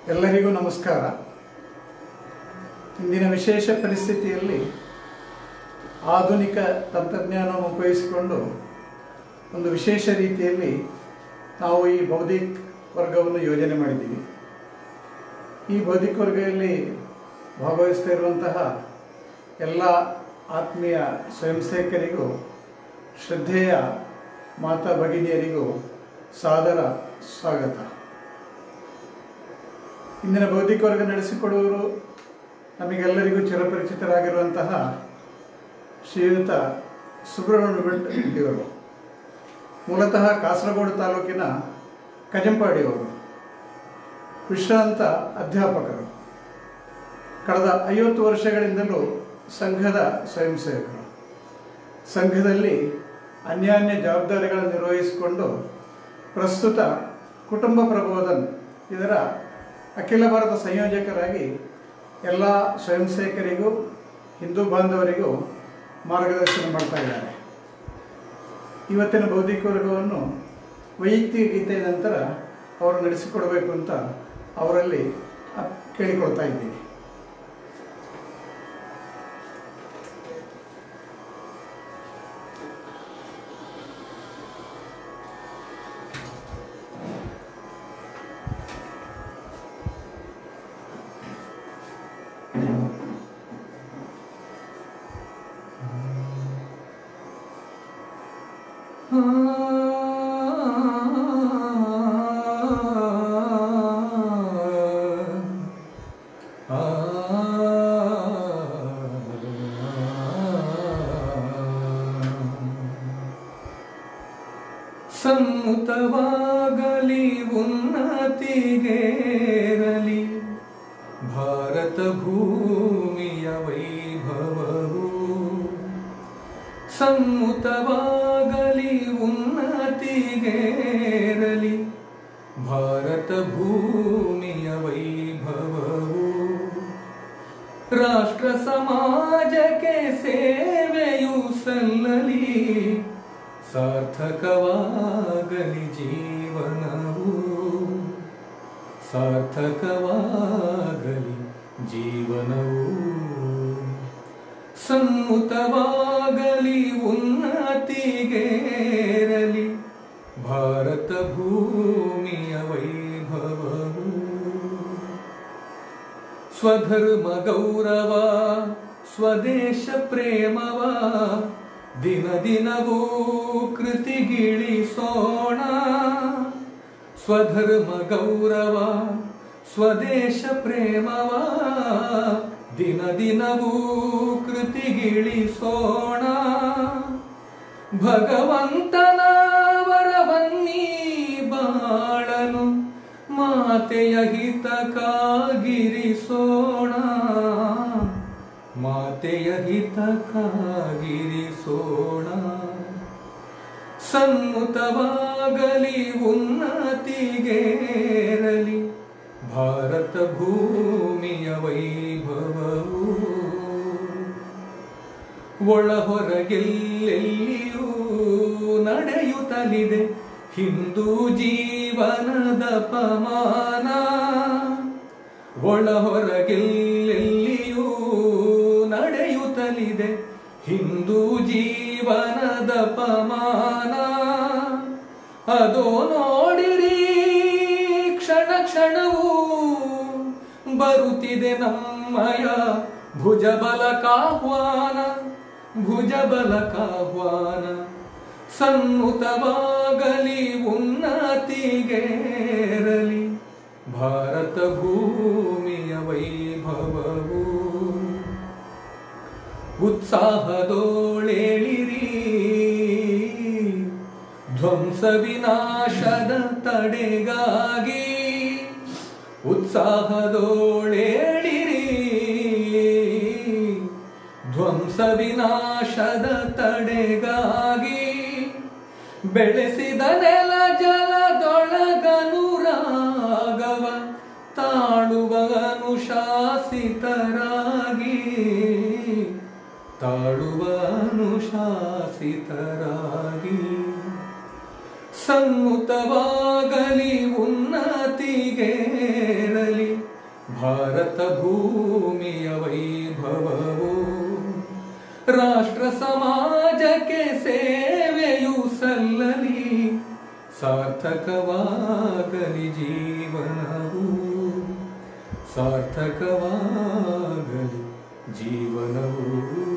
ಎಲ್ಲರಿಗೂ ನಮಸ್ಕಾರ ಇಂದಿನ ವಿಶೇಷ ಪರಿಸ್ಥಿತಿಯಲ್ಲಿ ಆಧುನಿಕ ತಂತ್ರಜ್ಞಾನವನ್ನು ಉಪಯೋಗಿಸಿಕೊಂಡು ಒಂದು ವಿಶೇಷ ರೀತಿಯಲ್ಲಿ ನಾವು ಈ ಬೌದ್ಧಿಕ ವರ್ಗವನ್ನು ಯೋಜನೆ ಮಾಡಿದ್ದೀವಿ ಈ ಬೌದ್ಧಿಕ ವರ್ಗದಲ್ಲಿ ಭಾಗವಹಿಸ್ತಾ ಇರುವಂತಹ ಎಲ್ಲ ಆತ್ಮೀಯ ಸ್ವಯಂ ಸೇವಕರಿಗೂ ಶ್ರದ್ಧೆಯ ಮಾತಾ ಭಗಿನಿಯರಿಗೂ ಸಾದರ ಸ್ವಾಗತ ಇಂದಿನ ಬೌದ್ಧಿಕ ವರ್ಗ ನಡೆಸಿಕೊಡುವವರು ನಮಗೆಲ್ಲರಿಗೂ ಚಿರಪರಿಚಿತರಾಗಿರುವಂತಹ ಶ್ರೀಯುತ ಸುಬ್ರಹ್ಮಣ್ಯ ಭಟ್ ಇವರು ಮೂಲತಃ ಕಾಸರಗೋಡು ತಾಲೂಕಿನ ಕಜಂಪಾಡಿಯವರು ವಿಶ್ರಾಂತ ಅಧ್ಯಾಪಕರು ಕಳೆದ ಐವತ್ತು ವರ್ಷಗಳಿಂದಲೂ ಸಂಘದ ಸ್ವಯಂ ಸೇವಕರು ಸಂಘದಲ್ಲಿ ಅನ್ಯಾನ್ಯ ಜವಾಬ್ದಾರಿಗಳನ್ನು ನಿರ್ವಹಿಸಿಕೊಂಡು ಪ್ರಸ್ತುತ ಕುಟುಂಬ ಪ್ರಬೋಧನ್ ಇದರ ಅಖಿಲ ಭಾರತ ಸಂಯೋಜಕರಾಗಿ ಎಲ್ಲ ಸ್ವಯಂ ಸೇವಕರಿಗೂ ಹಿಂದೂ ಬಾಂಧವರಿಗೂ ಮಾರ್ಗದರ್ಶನ ಮಾಡ್ತಾ ಇದ್ದಾರೆ ಇವತ್ತಿನ ಬೌದ್ಧಿಕ ವರ್ಗವನ್ನು ವೈಯಕ್ತಿಕ ಗೀತೆಯ ನಂತರ ಅವರು ನಡೆಸಿಕೊಡಬೇಕು ಅಂತ ಅವರಲ್ಲಿ ಅಪ್- ಕೇಳಿಕೊಳ್ತಾ ಇದ್ದೀನಿ ಸಮ್ಮುತವಾಗಲಿ ಉನ್ನತಿಗೇರಲಿ ಭಾರತ ಭೂಮಿಯ ವೈಭವವು ಸಮ್ಮುತವಾಗಲಿ ಉನ್ನತಿಗೇರಲಿ ಭಾರತ ಭೂಮಿಯ ವೈಭವವು ರಾಷ್ಟ್ರ ಸಮಾಜಕ್ಕೆ ಸೇವೆಯು ಸಲ್ಲಲಿ ಸಾರ್ಥಕವಾಗಲಿ ಜೀವನವು ಸಾರ್ಥಕವಾಗಲಿ ಜೀವನವು ಸಮ್ಮುತವಾಗಲಿ ಉನ್ನತಿಗೇರಲಿ ಭಾರತ ಭೂಮಿಯ ವೈಭವವು ಸ್ವಧರ್ಮ ಗೌರವ ಸ್ವದೇಶ ಪ್ರೇಮವ ದಿನ ದಿನವೂ ಕೃತಿಗಿಳಿಸೋಣ ಸ್ವಧರ್ಮ ಗೌರವ ಸ್ವದೇಶ ಪ್ರೇಮವ ದಿನ ದಿನವೂ ಕೃತಿಗಿಳಿಸೋಣ ಭಗವಂತನ ವರವನ್ನೀ ಬಾಳನು ಮಾತೆಯ ಹಿತಕ್ಕಾಗಿರಿಸೋಣ ಮಾತೆಯ ಹಿತಕ್ಕಾಗಿರಿಸೋಣ ಸಮ್ಮುತವಾಗಲಿ ಉನ್ನತಿಗೇರಲಿ ಭಾರತ ಭೂಮಿಯ ವೈಭವವು ಒಳ ಹೊರಗೆಲ್ಲೆಲ್ಲಿಯೂ ನಡೆಯುತ್ತಲಿದೆ ಹಿಂದೂ ಜೀವನದ ಪಮಾನ ಒಳ ಹೊರಗೆಲ್ಲೆಲ್ಲಿಯೂ ನಡೆಯುತ್ತಲಿದೆ ಹಿಂದೂ ಜೀವನದ ಪಮಾನ ಅದೋ ನೋಡಿರಿ ಕ್ಷಣ ಕ್ಷಣವೂ ಬರುತ್ತಿದೆ ನಮ್ಮಯ ಭುಜಬಲಕಾಹ್ವಾನ ಭುಜಬಲಕಾಹ್ವಾನ ಸನ್ನುತವಾಗಲಿ ಉನ್ನತಿಗೇರಲಿ ಭಾರತ ಭೂಮಿಯ ವೈಭವವು ಉತ್ಸಾಹದೋಳೇಳಿರಿ ಧ್ವಂಸ ವಿನಾಶದ ತಡೆಗಾಗಿ ಉತ್ಸಾಹದೋಳೇಳಿರಿ ಧ್ವಂಸ ವಿನಾಶದ ತಡೆಗಾಗಿ ಬೆಳೆಸಿದ ನೆಲ ಜಲದೊಳಗನುರಾಗವ ತಾಳುವ ಅನುಶಾಸಿತರಾಗಿ ತಾಳುವ ಅನುಶಾಸಿತರಾಗಿ ಸಮ್ಮುತವಾಗಲಿ ಉನ್ನತಿ ಮೈಗೇರಲಿ ಭಾರತ ಭೂಮಿಯ ವೈಭವವು ರಾಷ್ಟ್ರ ಸಮಾಜಕ್ಕೆ ಸೇವೆಯು ಸಲ್ಲಲಿ ಸಾರ್ಥಕವಾಗಲಿ ಜೀವನವು ಸಾರ್ಥಕವಾಗಲಿ ಜೀವನವು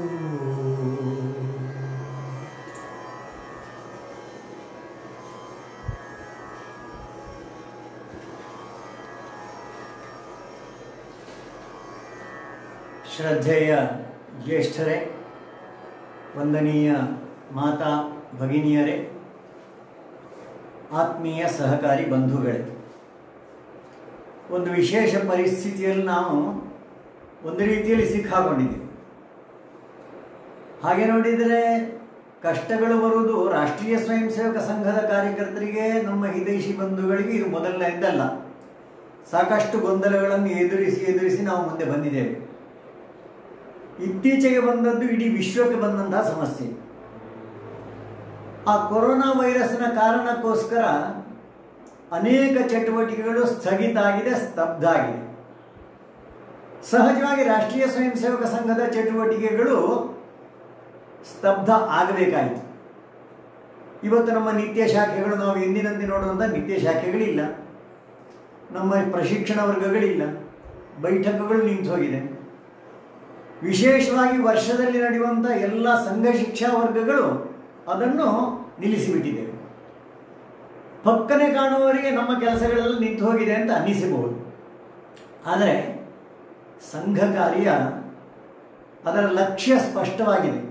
ಶ್ರದ್ಧೆಯ ಜ್ಯೇಷ್ಠರೇ ವಂದನೀಯ ಮಾತಾ ಭಗಿನಿಯರೇ ಆತ್ಮೀಯ ಸಹಕಾರಿ ಬಂಧುಗಳೇ ಒಂದು ವಿಶೇಷ ಪರಿಸ್ಥಿತಿಯಲ್ಲಿ ನಾವು ಒಂದು ರೀತಿಯಲ್ಲಿ ಸಿಕ್ಕಾಕೊಂಡಿದ್ದೀವಿ ಹಾಗೆ ನೋಡಿದರೆ ಕಷ್ಟಗಳು ಬರುವುದು ರಾಷ್ಟ್ರೀಯ ಸ್ವಯಂ ಸೇವಕ ಸಂಘದ ಕಾರ್ಯಕರ್ತರಿಗೆ ನಮ್ಮ ಹಿತೈಷಿ ಬಂಧುಗಳಿಗೆ ಇದು ಮೊದಲನೇದಲ್ಲ ಸಾಕಷ್ಟು ಗೊಂದಲಗಳನ್ನು ಎದುರಿಸಿ ಎದುರಿಸಿ ನಾವು ಮುಂದೆ ಬಂದಿದ್ದೇವೆ ಇತ್ತೀಚೆಗೆ ಬಂದದ್ದು ಇಡೀ ವಿಶ್ವಕ್ಕೆ ಬಂದಂತಹ ಸಮಸ್ಯೆ ಆ ಕೊರೋನಾ ವೈರಸ್ನ ಕಾರಣಕ್ಕೋಸ್ಕರ ಅನೇಕ ಚಟುವಟಿಕೆಗಳು ಸ್ಥಗಿತ ಆಗಿದೆ ಸ್ತಬ್ಧ ಆಗಿದೆ ಸಹಜವಾಗಿ ರಾಷ್ಟ್ರೀಯ ಸ್ವಯಂ ಸೇವಕ ಸಂಘದ ಚಟುವಟಿಕೆಗಳು ಸ್ತಬ್ಧ ಆಗಬೇಕಾಯಿತು ಇವತ್ತು ನಮ್ಮ ನಿತ್ಯ ಶಾಖೆಗಳು ನಾವು ಎಂದಿನಂತೆ ನೋಡುವಂಥ ನಿತ್ಯ ಶಾಖೆಗಳಿಲ್ಲ ನಮ್ಮ ಪ್ರಶಿಕ್ಷಣ ವರ್ಗಗಳಿಲ್ಲ ಬೈಠಕಗಳು ನಿಂತು ಹೋಗಿದೆ ವಿಶೇಷವಾಗಿ ವರ್ಷದಲ್ಲಿ ನಡೆಯುವಂಥ ಎಲ್ಲ ಸಂಘ ಶಿಕ್ಷಾ ವರ್ಗಗಳು ಅದನ್ನು ನಿಲ್ಲಿಸಿಬಿಟ್ಟಿದ್ದೇವೆ ಪಕ್ಕನೆ ಕಾಣುವವರಿಗೆ ನಮ್ಮ ಕೆಲಸಗಳೆಲ್ಲ ನಿಂತು ಹೋಗಿದೆ ಅಂತ ಅನ್ನಿಸಬಹುದು ಆದರೆ ಸಂಘ ಕಾರ್ಯ ಅದರ ಲಕ್ಷ್ಯ ಸ್ಪಷ್ಟವಾಗಿದೆ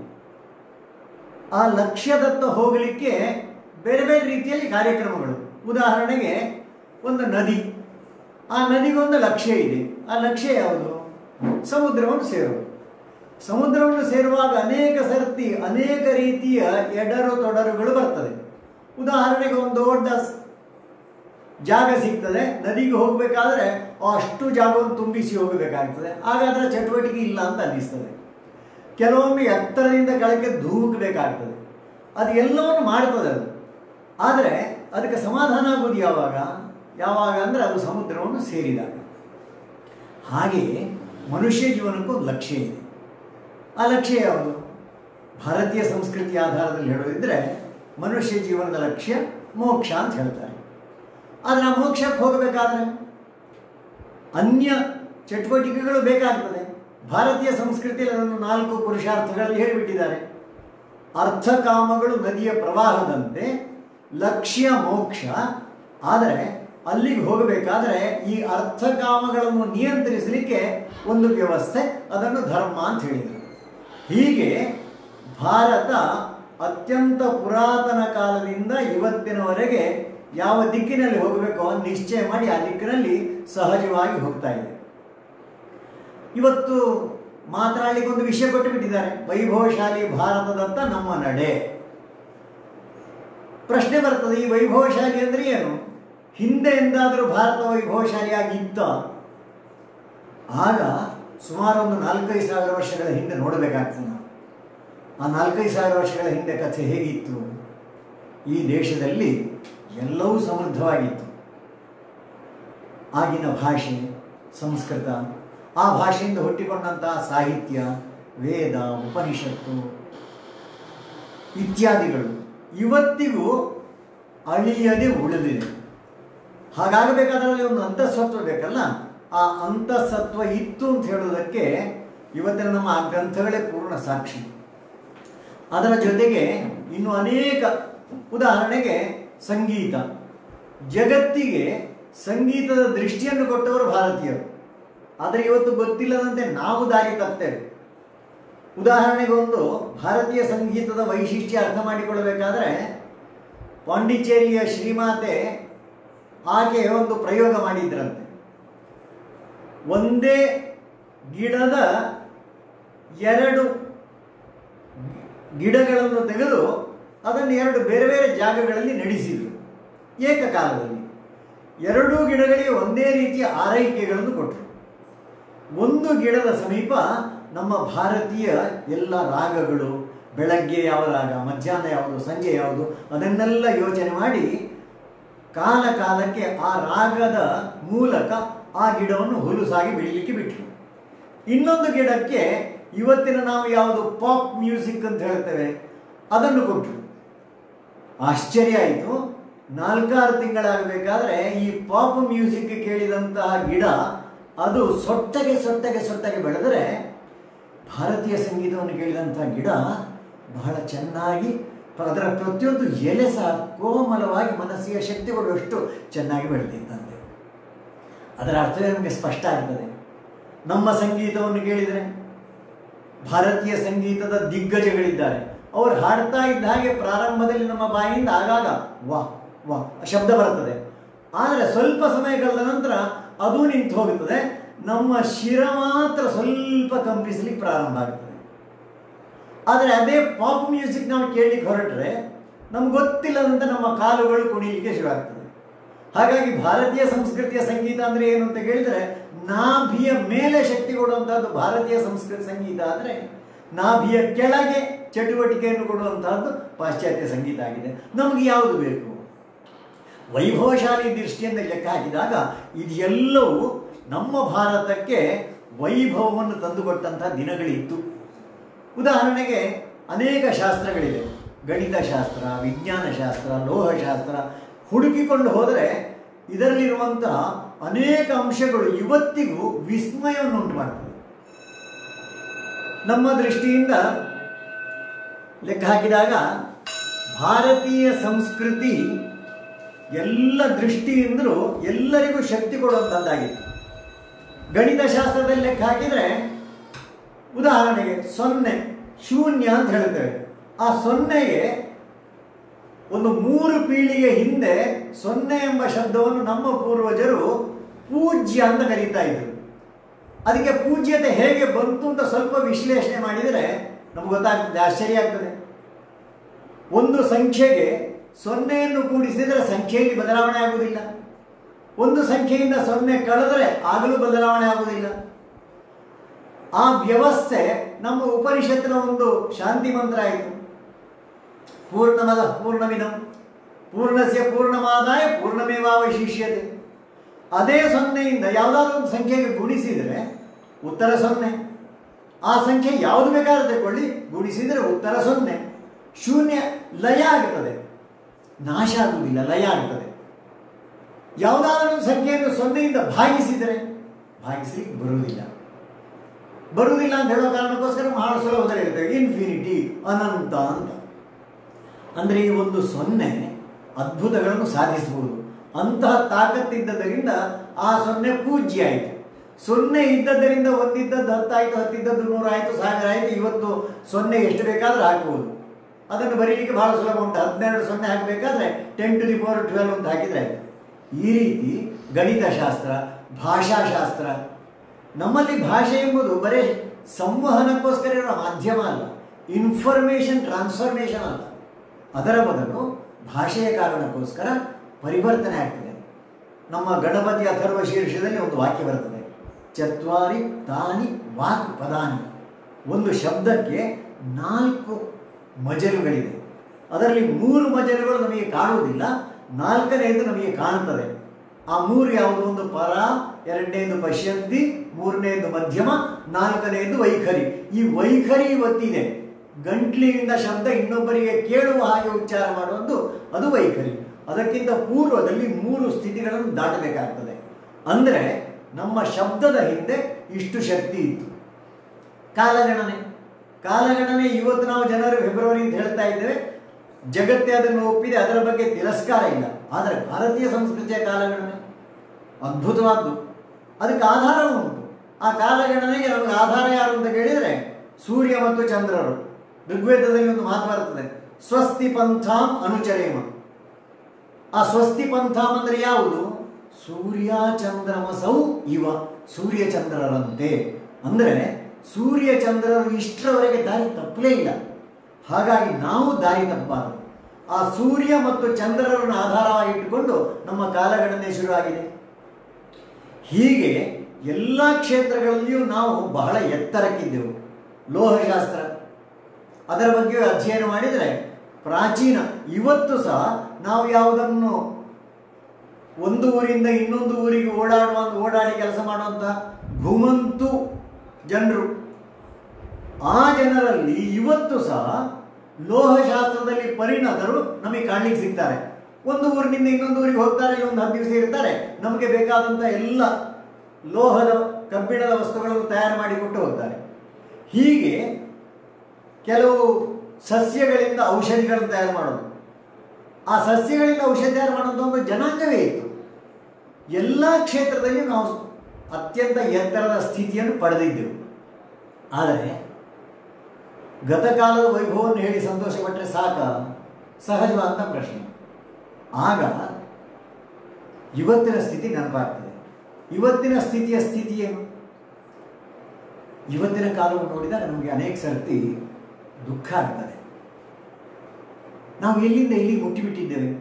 ಆ ಲಕ್ಷ್ಯದತ್ತ ಹೋಗಲಿಕ್ಕೆ ಬೇರೆ ಬೇರೆ ರೀತಿಯಲ್ಲಿ ಕಾರ್ಯಕ್ರಮಗಳು ಉದಾಹರಣೆಗೆ ಒಂದು ನದಿ ಆ ನದಿಗೊಂದು ಲಕ್ಷ್ಯ ಇದೆ ಆ ಲಕ್ಷ್ಯ ಯಾವುದು ಸಮುದ್ರವನ್ನು ಸೇರುವುದು ಸಮುದ್ರವನ್ನು ಸೇರುವಾಗ ಅನೇಕ ಸರ್ತಿ ಅನೇಕ ರೀತಿಯ ಎಡರು ತೊಡರುಗಳು ಬರ್ತದೆ ಉದಾಹರಣೆಗೆ ಒಂದು ದೊಡ್ಡ ಸ್- ಜಾಗ ಸಿಗ್ತದೆ ನದಿಗೆ ಹೋಗಬೇಕಾದ್ರೆ ಅಷ್ಟು ಜಾಗವನ್ನು ತುಂಬಿಸಿ ಹೋಗಬೇಕಾಗ್ತದೆ ಆಗ ಅದರ ಚಟುವಟಿಕೆ ಇಲ್ಲ ಅಂತ ಅನ್ನಿಸ್ತದೆ ಕೆಲವೊಮ್ಮೆ ಎತ್ತರದಿಂದ ಕೆಳಗೆ ಧೂಕಬೇಕಾಗ್ತದೆ ಅದು ಎಲ್ಲವನ್ನು ಮಾಡ್ತದೆ ಅದು ಆದರೆ ಅದಕ್ಕೆ ಸಮಾಧಾನ ಆಗೋದು ಯಾವಾಗ ಯಾವಾಗ ಅಂದರೆ ಅದು ಸಮುದ್ರವನ್ನು ಸೇರಿದಾಗ ಹಾಗೆಯೇ ಮನುಷ್ಯ ಜೀವನಕ್ಕೂ ಒಂದು ಲಕ್ಷ್ಯ ಇದೆ ಆ ಲಕ್ಷ್ಯ ಯಾವುದು ಭಾರತೀಯ ಸಂಸ್ಕೃತಿ ಆಧಾರದಲ್ಲಿ ಹೇಳೋದಿದ್ರೆ ಮನುಷ್ಯ ಜೀವನದ ಲಕ್ಷ್ಯ ಮೋಕ್ಷ ಅಂತ ಹೇಳ್ತಾರೆ ಆದರೆ ಆ ಮೋಕ್ಷಕ್ಕೆ ಹೋಗಬೇಕಾದ್ರೆ ಅನ್ಯ ಚಟುವಟಿಕೆಗಳು ಬೇಕಾಗ್ತದೆ ಭಾರತೀಯ ಸಂಸ್ಕೃತಿಯಲ್ಲಿ ಅದನ್ನು ನಾಲ್ಕು ಪುರುಷಾರ್ಥಗಳಲ್ಲಿ ಹೇಳಿಬಿಟ್ಟಿದ್ದಾರೆ ಅರ್ಥಕಾಮಗಳು ನದಿಯ ಪ್ರವಾಹದಂತೆ ಲಕ್ಷ್ಯ ಮೋಕ್ಷ ಆದರೆ ಅಲ್ಲಿಗೆ ಹೋಗಬೇಕಾದ್ರೆ ಈ ಅರ್ಥಕಾಮಗಳನ್ನು ನಿಯಂತ್ರಿಸಲಿಕ್ಕೆ ಒಂದು ವ್ಯವಸ್ಥೆ ಅದನ್ನು ಧರ್ಮ ಅಂತ ಹೇಳಿದರು ಹೀಗೆ ಭಾರತ ಅತ್ಯಂತ ಪುರಾತನ ಕಾಲದಿಂದ ಇವತ್ತಿನವರೆಗೆ ಯಾವ ದಿಕ್ಕಿನಲ್ಲಿ ಹೋಗಬೇಕೋ ಅಂತ ನಿಶ್ಚಯ ಮಾಡಿ ಆ ದಿಕ್ಕಿನಲ್ಲಿ ಸಹಜವಾಗಿ ಹೋಗ್ತಾ ಇದೆ ಇವತ್ತು ಮಾತನಾಡಲಿಕ್ಕೆ ಒಂದು ವಿಷಯ ಕೊಟ್ಟು ಬಿಟ್ಟಿದ್ದಾರೆ ವೈಭವಶಾಲಿ ಭಾರತದತ್ತ ನಮ್ಮ ನಡೆ ಪ್ರಶ್ನೆ ಬರ್ತದೆ ಈ ವೈಭವಶಾಲಿ ಅಂದ್ರೆ ಏನು ಹಿಂದೆ ಎಂದಾದರೂ ಭಾರತ ವೈಭವಶಾಲಿಯಾಗಿತ್ತ ಆಗ ಸುಮಾರು ಒಂದು ನಾಲ್ಕೈದು ಸಾವಿರ ವರ್ಷಗಳ ಹಿಂದೆ ನೋಡಬೇಕಾಗ್ತದೆ ನಾವು ಆ ನಾಲ್ಕೈದು ಸಾವಿರ ವರ್ಷಗಳ ಹಿಂದೆ ಕಥೆ ಹೇಗಿತ್ತು ಈ ದೇಶದಲ್ಲಿ ಎಲ್ಲವೂ ಸಮೃದ್ಧವಾಗಿತ್ತು ಆಗಿನ ಭಾಷೆ ಸಂಸ್ಕೃತ ಆ ಭಾಷೆಯಿಂದ ಹುಟ್ಟಿಕೊಂಡಂತಹ ಸಾಹಿತ್ಯ ವೇದ ಉಪನಿಷತ್ತು ಇತ್ಯಾದಿಗಳು ಇವತ್ತಿಗೂ ಅಳಿಯದೆ ಉಳಿದಿದೆ ಹಾಗಾಗಬೇಕಾದ್ರಲ್ಲಿ ಒಂದು ಅಂತಃಸತ್ವ ಬೇಕಲ್ಲ ಆ ಅಂತಃಸತ್ವ ಇತ್ತು ಅಂತ ಹೇಳೋದಕ್ಕೆ ಇವತ್ತಿನ ನಮ್ಮ ಆ ಗ್ರಂಥಗಳೇ ಪೂರ್ಣ ಸಾಕ್ಷಿ ಅದರ ಜೊತೆಗೆ ಇನ್ನು ಅನೇಕ ಉದಾಹರಣೆಗೆ ಸಂಗೀತ ಜಗತ್ತಿಗೆ ಸಂಗೀತದ ದೃಷ್ಟಿಯನ್ನು ಕೊಟ್ಟವರು ಭಾರತೀಯರು ಆದರೆ ಇವತ್ತು ಗೊತ್ತಿಲ್ಲದಂತೆ ನಾವು ದಾರಿ ತಪ್ಪುತ್ತೇವೆ ಉದಾಹರಣೆಗೆ ಒಂದು ಭಾರತೀಯ ಸಂಗೀತದ ವೈಶಿಷ್ಟ್ಯ ಅರ್ಥ ಮಾಡಿಕೊಳ್ಳಬೇಕಾದ್ರೆ ಪಾಂಡಿಚೇರಿಯ ಶ್ರೀಮಾತೆ ಆಕೆ ಒಂದು ಪ್ರಯೋಗ ಮಾಡಿದ್ರಂತೆ ಒಂದೇ ಗಿಡದ ಎರಡು ಗಿಡಗಳನ್ನು ತೆಗೆದು ಅದನ್ನು ಎರಡು ಬೇರೆ ಬೇರೆ ಜಾಗಗಳಲ್ಲಿ ನಡೆಸಿದರು ಏಕಕಾಲದಲ್ಲಿ ಎರಡೂ ಗಿಡಗಳಿಗೆ ಒಂದೇ ರೀತಿಯ ಆರೈಕೆಗಳನ್ನು ಕೊಟ್ಟರು ಒಂದು ಗಿಡದ ಸಮೀಪ ನಮ್ಮ ಭಾರತೀಯ ಎಲ್ಲ ರಾಗಗಳು ಬೆಳಗ್ಗೆ ಯಾವ ರಾಗ ಮಧ್ಯಾಹ್ನ ಯಾವುದು ಸಂಜೆ ಯಾವುದು ಅದನ್ನೆಲ್ಲ ಯೋಚನೆ ಮಾಡಿ ಕಾಲ ಕಾಲಕ್ಕೆ ಆ ರಾಗದ ಮೂಲಕ ಆ ಗಿಡವನ್ನು ಹುಲುಸಾಗಿ ಬೆಳೀಲಿಕ್ಕೆ ಬಿಟ್ಟರು ಇನ್ನೊಂದು ಗಿಡಕ್ಕೆ ಇವತ್ತಿನ ನಾವು ಯಾವುದು ಪಾಪ್ ಮ್ಯೂಸಿಕ್ ಅಂತ ಹೇಳ್ತೇವೆ ಅದನ್ನು ಕೊಟ್ಟರು ಆಶ್ಚರ್ಯ ಆಯಿತು ನಾಲ್ಕಾರು ತಿಂಗಳಾಗಬೇಕಾದ್ರೆ ಈ ಪಾಪ್ ಮ್ಯೂಸಿಕ್ ಕೇಳಿದಂತಹ ಗಿಡ ಅದು ಸೊಟ್ಟಗೆ ಸೊಟ್ಟಗೆ ಸೊಟ್ಟಗೆ ಬೆಳೆದರೆ ಭಾರತೀಯ ಸಂಗೀತವನ್ನು ಕೇಳಿದಂತಹ ಗಿಡ ಬಹಳ ಚೆನ್ನಾಗಿ ಅದರ ಪ್ರತಿಯೊಂದು ಎಲೆ ಸಹ ಕೋಮಲವಾಗಿ ಮನಸ್ಸಿಗೆ ಶಕ್ತಿ ಕೊಡುವಷ್ಟು ಚೆನ್ನಾಗಿ ಬೆಳೆದಿದ್ದಂತೆ ಅದರ ಅರ್ಥವೇ ನಮಗೆ ಸ್ಪಷ್ಟ ಆಗ್ತದೆ ನಮ್ಮ ಸಂಗೀತವನ್ನು ಕೇಳಿದರೆ ಭಾರತೀಯ ಸಂಗೀತದ ದಿಗ್ಗಜಗಳಿದ್ದಾರೆ ಅವರು ಹಾಡ್ತಾ ಇದ್ದ ಹಾಗೆ ಪ್ರಾರಂಭದಲ್ಲಿ ನಮ್ಮ ಬಾಯಿಯಿಂದ ಆಗಾಗ ವಾ ವಾ ಶಬ್ದ ಬರ್ತದೆ ಆದರೆ ಸ್ವಲ್ಪ ಸಮಯ ಕಳೆದ ನಂತರ ಅದು ನಿಂತು ಹೋಗುತ್ತದೆ ನಮ್ಮ ಶಿರ ಮಾತ್ರ ಸ್ವಲ್ಪ ಕಂಪಿಸಲಿಕ್ಕೆ ಪ್ರಾರಂಭ ಆಗ್ತದೆ ಆದರೆ ಅದೇ ಪಾಪ್ ಮ್ಯೂಸಿಕ್ ನಾವು ಕೇಳಲಿಕ್ಕೆ ಹೊರಟ್ರೆ ನಮ್ಗೆ ಗೊತ್ತಿಲ್ಲದಂತೆ ನಮ್ಮ ಕಾಲುಗಳು ಕುಣಿಲಿಕ್ಕೆ ಶುರುವಾಗ್ತದೆ ಹಾಗಾಗಿ ಭಾರತೀಯ ಸಂಸ್ಕೃತಿಯ ಸಂಗೀತ ಅಂದರೆ ಏನು ಅಂತ ಕೇಳಿದರೆ ನಾಭಿಯ ಮೇಲೆ ಶಕ್ತಿ ಕೊಡುವಂತಹದ್ದು ಭಾರತೀಯ ಸಂಸ್ಕೃತಿ ಸಂಗೀತ ಆದರೆ ನಾಭಿಯ ಕೆಳಗೆ ಚಟುವಟಿಕೆಯನ್ನು ಕೊಡುವಂತಹದ್ದು ಪಾಶ್ಚಾತ್ಯ ಸಂಗೀತ ಆಗಿದೆ ನಮಗೆ ಯಾವುದು ಬೇಕು ವೈಭವಶಾಲಿ ದೃಷ್ಟಿಯಿಂದ ಲೆಕ್ಕ ಹಾಕಿದಾಗ ಇದೆಲ್ಲವೂ ನಮ್ಮ ಭಾರತಕ್ಕೆ ವೈಭವವನ್ನು ತಂದುಕೊಟ್ಟಂತಹ ದಿನಗಳಿತ್ತು ಉದಾಹರಣೆಗೆ ಅನೇಕ ಶಾಸ್ತ್ರಗಳಿವೆ ಗಣಿತಶಾಸ್ತ್ರ ವಿಜ್ಞಾನಶಾಸ್ತ್ರ ಲೋಹಶಾಸ್ತ್ರ ಹುಡುಕಿಕೊಂಡು ಹೋದರೆ ಇದರಲ್ಲಿರುವಂತಹ ಅನೇಕ ಅಂಶಗಳು ಇವತ್ತಿಗೂ ವಿಸ್ಮಯವನ್ನು ಉಂಟು ಮಾಡ್ತವೆ ನಮ್ಮ ದೃಷ್ಟಿಯಿಂದ ಲೆಕ್ಕ ಹಾಕಿದಾಗ ಭಾರತೀಯ ಸಂಸ್ಕೃತಿ ಎಲ್ಲ ದೃಷ್ಟಿಯಿಂದಲೂ ಎಲ್ಲರಿಗೂ ಶಕ್ತಿ ಕೊಡುವಂಥದ್ದಾಗಿತ್ತು ಗಣಿತಶಾಸ್ತ್ರದಲ್ಲಿ ಲೆಕ್ಕ ಹಾಕಿದರೆ ಉದಾಹರಣೆಗೆ ಸೊನ್ನೆ ಶೂನ್ಯ ಅಂತ ಹೇಳ್ತೇವೆ ಆ ಸೊನ್ನೆಗೆ ಒಂದು ಮೂರು ಪೀಳಿಗೆ ಹಿಂದೆ ಸೊನ್ನೆ ಎಂಬ ಶಬ್ದವನ್ನು ನಮ್ಮ ಪೂರ್ವಜರು ಪೂಜ್ಯ ಅಂತ ಕರೀತಾ ಇದ್ರು ಅದಕ್ಕೆ ಪೂಜ್ಯತೆ ಹೇಗೆ ಬಂತು ಅಂತ ಸ್ವಲ್ಪ ವಿಶ್ಲೇಷಣೆ ಮಾಡಿದರೆ ನಮ್ಗೆ ಗೊತ್ತಾಗ್ತದೆ ಆಶ್ಚರ್ಯ ಆಗ್ತದೆ ಒಂದು ಸಂಖ್ಯೆಗೆ ಸೊನ್ನೆಯನ್ನು ಕೂಡಿಸಿದರೆ ಸಂಖ್ಯೆಯಲ್ಲಿ ಬದಲಾವಣೆ ಆಗುವುದಿಲ್ಲ ಒಂದು ಸಂಖ್ಯೆಯಿಂದ ಸೊನ್ನೆ ಕಳೆದರೆ ಆಗಲೂ ಬದಲಾವಣೆ ಆಗುವುದಿಲ್ಲ ಆ ವ್ಯವಸ್ಥೆ ನಮ್ಮ ಉಪನಿಷತ್ತಿನ ಒಂದು ಶಾಂತಿ ಮಂತ್ರ ಆಯಿತು ಪೂರ್ಣಮದ ಪೂರ್ಣಮಿದಂ ಪೂರ್ಣಸ್ಯ ಪೂರ್ಣಮಾದಾಯ ಪೂರ್ಣಮೇವಾವಶಿಷ್ಯತೆ ಅದೇ ಸೊನ್ನೆಯಿಂದ ಯಾವುದಾದ್ರೂ ಒಂದು ಸಂಖ್ಯೆಗೆ ಗುಣಿಸಿದರೆ ಉತ್ತರ ಸೊನ್ನೆ ಆ ಸಂಖ್ಯೆ ಯಾವುದು ಬೇಕಾದ್ರೂ ತಗೊಳ್ಳಿ ಗುಣಿಸಿದರೆ ಉತ್ತರ ಸೊನ್ನೆ ಶೂನ್ಯ ಲಯ ಆಗುತ್ತದೆ ನಾಶ ಆಗುವುದಿಲ್ಲ ಲಯ ಆಗ್ತದೆ ಯಾವುದಾದ್ರೂ ಒಂದು ಸಂಖ್ಯೆಯನ್ನು ಸೊನ್ನೆಯಿಂದ ಭಾಗಿಸಿದರೆ ಭಾಗಿಸಲಿಕ್ಕೆ ಬರುವುದಿಲ್ಲ ಬರುವುದಿಲ್ಲ ಅಂತ ಹೇಳೋ ಕಾರಣಕ್ಕೋಸ್ಕರ ಬಹಳ ಸುಲಭದಲ್ಲಿ ಇರ್ತೇವೆ ಇನ್ಫಿನಿಟಿ ಅನಂತ ಅಂತ ಅಂದರೆ ಈ ಒಂದು ಸೊನ್ನೆ ಅದ್ಭುತಗಳನ್ನು ಸಾಧಿಸಬಹುದು ಅಂತಹ ತಾಕತ್ತಿದ್ದದರಿಂದ ಆ ಸೊನ್ನೆ ಪೂಜ್ಯ ಆಯಿತು ಸೊನ್ನೆ ಇದ್ದದರಿಂದ ಒಂದಿದ್ದದ್ದು ಹತ್ತಾಯಿತು ಹತ್ತಿದ್ದದ್ದು ನೂರಾಯಿತು ಸಾವಿರ ಆಯಿತು ಇವತ್ತು ಸೊನ್ನೆ ಎಷ್ಟು ಬೇಕಾದರೂ ಹಾಕ್ಬೋದು ಅದನ್ನು ಬರೀಲಿಕ್ಕೆ ಬಹಳ ಸುಲಭ ಉಂಟು ಹದಿನೆರಡು ಸೊನ್ನೆ ಹಾಕಬೇಕಾದ್ರೆ ten to the power twelve ಅಂತ ಹಾಕಿದರೆ ಆಯಿತು ಈ ರೀತಿ ಗಣಿತಶಾಸ್ತ್ರ ಭಾಷಾಶಾಸ್ತ್ರ ನಮ್ಮಲ್ಲಿ ಭಾಷೆ ಎಂಬುದು ಬರೀ ಸಂವಹನಕ್ಕೋಸ್ಕರ ಇರೋ ಮಾಧ್ಯಮ ಅಲ್ಲ ಇನ್ಫಾರ್ಮೇಷನ್ ಟ್ರಾನ್ಸ್ಫಾರ್ಮೇಷನ್ ಅಲ್ಲ ಅದರ ಬದಲು ಭಾಷೆಯ ಕಾರಣಕ್ಕೋಸ್ಕರ ಪರಿವರ್ತನೆ ಆಗ್ತದೆ ನಮ್ಮ ಗಣಪತಿ ಅಥರ್ವ ಶೀರ್ಷದಲ್ಲಿ ಒಂದು ವಾಕ್ಯ ಬರ್ತದೆ ಚತ್ವಾರಿ ತಾನಿ ವಾಕ್ ಪದಾನಿ ಒಂದು ಶಬ್ದಕ್ಕೆ ನಾಲ್ಕು ಮಜಲುಗಳಿದೆ ಅದರಲ್ಲಿ ಮೂರು ಮಜಲುಗಳು ನಮಗೆ ಕಾಣುವುದಿಲ್ಲ ನಾಲ್ಕನೆಯದು ನಮಗೆ ಕಾಣುತ್ತದೆ ಆ ಮೂರು ಯಾವುದು ಒಂದು ಪರ ಎರಡನೇದು ಪಶ್ಯಂತಿ ಮೂರನೇದು ಮಧ್ಯಮ ನಾಲ್ಕನೆಯದು ವೈಖರಿ ಈ ವೈಖರಿ ಇವತ್ತಿದೆ ಗಂಟ್ಲಿನಿಂದ ಶಬ್ದ ಇನ್ನೊಬ್ಬರಿಗೆ ಕೇಳುವ ಹಾಗೆ ಉಚ್ಚಾರ ಮಾಡುವುದು ಅದು ವೈಖರಿ ಅದಕ್ಕಿಂತ ಪೂರ್ವದಲ್ಲಿ ಮೂರು ಸ್ಥಿತಿಗಳನ್ನು ದಾಟಬೇಕಾಗ್ತದೆ ಅಂದರೆ ನಮ್ಮ ಶಬ್ದದ ಹಿಂದೆ ಇಷ್ಟು ಶಕ್ತಿ ಇತ್ತು ಕಾಲಗಣನೆ ಕಾಲಗಣನೆ ಇವತ್ತು ನಾವು ಜನವರಿ ಫೆಬ್ರವರಿ ಅಂತ ಹೇಳ್ತಾ ಇದ್ದೇವೆ ಜಗತ್ತೇ ಅದನ್ನು ಒಪ್ಪಿದೆ ಅದರ ಬಗ್ಗೆ ತಿರಸ್ಕಾರ ಇಲ್ಲ ಆದರೆ ಭಾರತೀಯ ಸಂಸ್ಕೃತಿಯ ಕಾಲಗಣನೆ ಅದ್ಭುತವಾದ್ದು ಅದಕ್ಕೆ ಆಧಾರ ಉಂಟು ಆ ಕಾಲಗಣನೆಗೆ ನಮಗೆ ಆಧಾರ ಯಾರು ಅಂತ ಕೇಳಿದರೆ ಸೂರ್ಯ ಮತ್ತು ಚಂದ್ರರು ಋಗ್ವೇದದಲ್ಲಿ ಒಂದು ಮಾತು ಬರ್ತದೆ ಸ್ವಸ್ತಿ ಪಂಥಾಂ ಅನುಚರೇಮ ಆ ಸ್ವಸ್ತಿ ಪಂಥಾಂ ಅಂದರೆ ಯಾವುದು ಸೂರ್ಯ ಚಂದ್ರಮಸೌ ಇವ ಸೂರ್ಯ ಚಂದ್ರರಂತೆ ಅಂದರೆ ಸೂರ್ಯ ಚಂದ್ರರು ಇಷ್ಟರವರೆಗೆ ದಾರಿ ತಪ್ಪಲೇ ಇಲ್ಲ ಹಾಗಾಗಿ ನಾವು ದಾರಿ ತಪ್ಪಬಾರದು ಆ ಸೂರ್ಯ ಮತ್ತು ಚಂದ್ರರನ್ನು ಆಧಾರವಾಗಿಟ್ಟುಕೊಂಡು ನಮ್ಮ ಕಾಲಗಣನೆ ಶುರುವಾಗಿದೆ ಹೀಗೆ ಎಲ್ಲ ಕ್ಷೇತ್ರಗಳಲ್ಲಿಯೂ ನಾವು ಬಹಳ ಎತ್ತರಕ್ಕಿದ್ದೆವು ಲೋಹಶಾಸ್ತ್ರ ಅದರ ಬಗ್ಗೆ ಅಧ್ಯಯನ ಮಾಡಿದರೆ ಪ್ರಾಚೀನ ಇವತ್ತು ಸಹ ನಾವು ಯಾವುದನ್ನು ಒಂದು ಊರಿಂದ ಇನ್ನೊಂದು ಊರಿಗೆ ಓಡಾಡುವ ಓಡಾಡಿ ಕೆಲಸ ಮಾಡುವಂಥ ಘುಮಂತು ಜನರು ಆ ಜನರಲ್ಲಿ ಇವತ್ತು ಸಹ ಲೋಹಶಾಸ್ತ್ರದಲ್ಲಿ ಪರಿಣತರು ನಮಗೆ ಕಾಣ್ಲಿಕ್ಕೆ ಸಿಗ್ತಾರೆ ಒಂದು ಊರಿನಿಂದ ಇನ್ನೊಂದು ಊರಿಗೆ ಹೋಗ್ತಾರೆ ಇಲ್ಲಿ ಒಂದು ಹತ್ತು ದಿವಸ ಇರ್ತಾರೆ ನಮಗೆ ಬೇಕಾದಂಥ ಎಲ್ಲ ಲೋಹದ ಕಬ್ಬಿಣದ ವಸ್ತುಗಳನ್ನು ತಯಾರು ಮಾಡಿಕೊಟ್ಟು ಹೋಗ್ತಾರೆ ಹೀಗೆ ಕೆಲವು ಸಸ್ಯಗಳಿಂದ ಔಷಧಿಗಳನ್ನು ತಯಾರು ಮಾಡೋದು ಆ ಸಸ್ಯಗಳಿಂದ ಔಷಧಿ ತಯಾರು ಮಾಡುವಂಥ ಒಂದು ಜನಾಂಗವೇ ಇತ್ತು ಎಲ್ಲ ಕ್ಷೇತ್ರದಲ್ಲಿ ನಾವು ಅತ್ಯಂತ ಎತ್ತರದ ಸ್ಥಿತಿಯನ್ನು ಪಡೆದಿದ್ದೆವು ಆದರೆ ಗತಕಾಲದ ವೈಭವವನ್ನು ಹೇಳಿ ಸಂತೋಷಪಟ್ಟರೆ ಸಾಕ ಸಹಜವಾದಂಥ ಪ್ರಶ್ನೆ ಆಗ ಇವತ್ತಿನ ಸ್ಥಿತಿ ನೆನಪಾಗ್ತದೆ ಇವತ್ತಿನ ಸ್ಥಿತಿಯ ಸ್ಥಿತಿ ಏನು ಇವತ್ತಿನ ಕಾಲವನ್ನು ನೋಡಿದಾಗ ನಮಗೆ ಅನೇಕ ಸರ್ತಿ ದುಃಖ ಆಗ್ತದೆ ನಾವು ಎಲ್ಲಿಂದ ಎಲ್ಲಿ ಮುಟ್ಟಿಬಿಟ್ಟಿದ್ದೇವೆ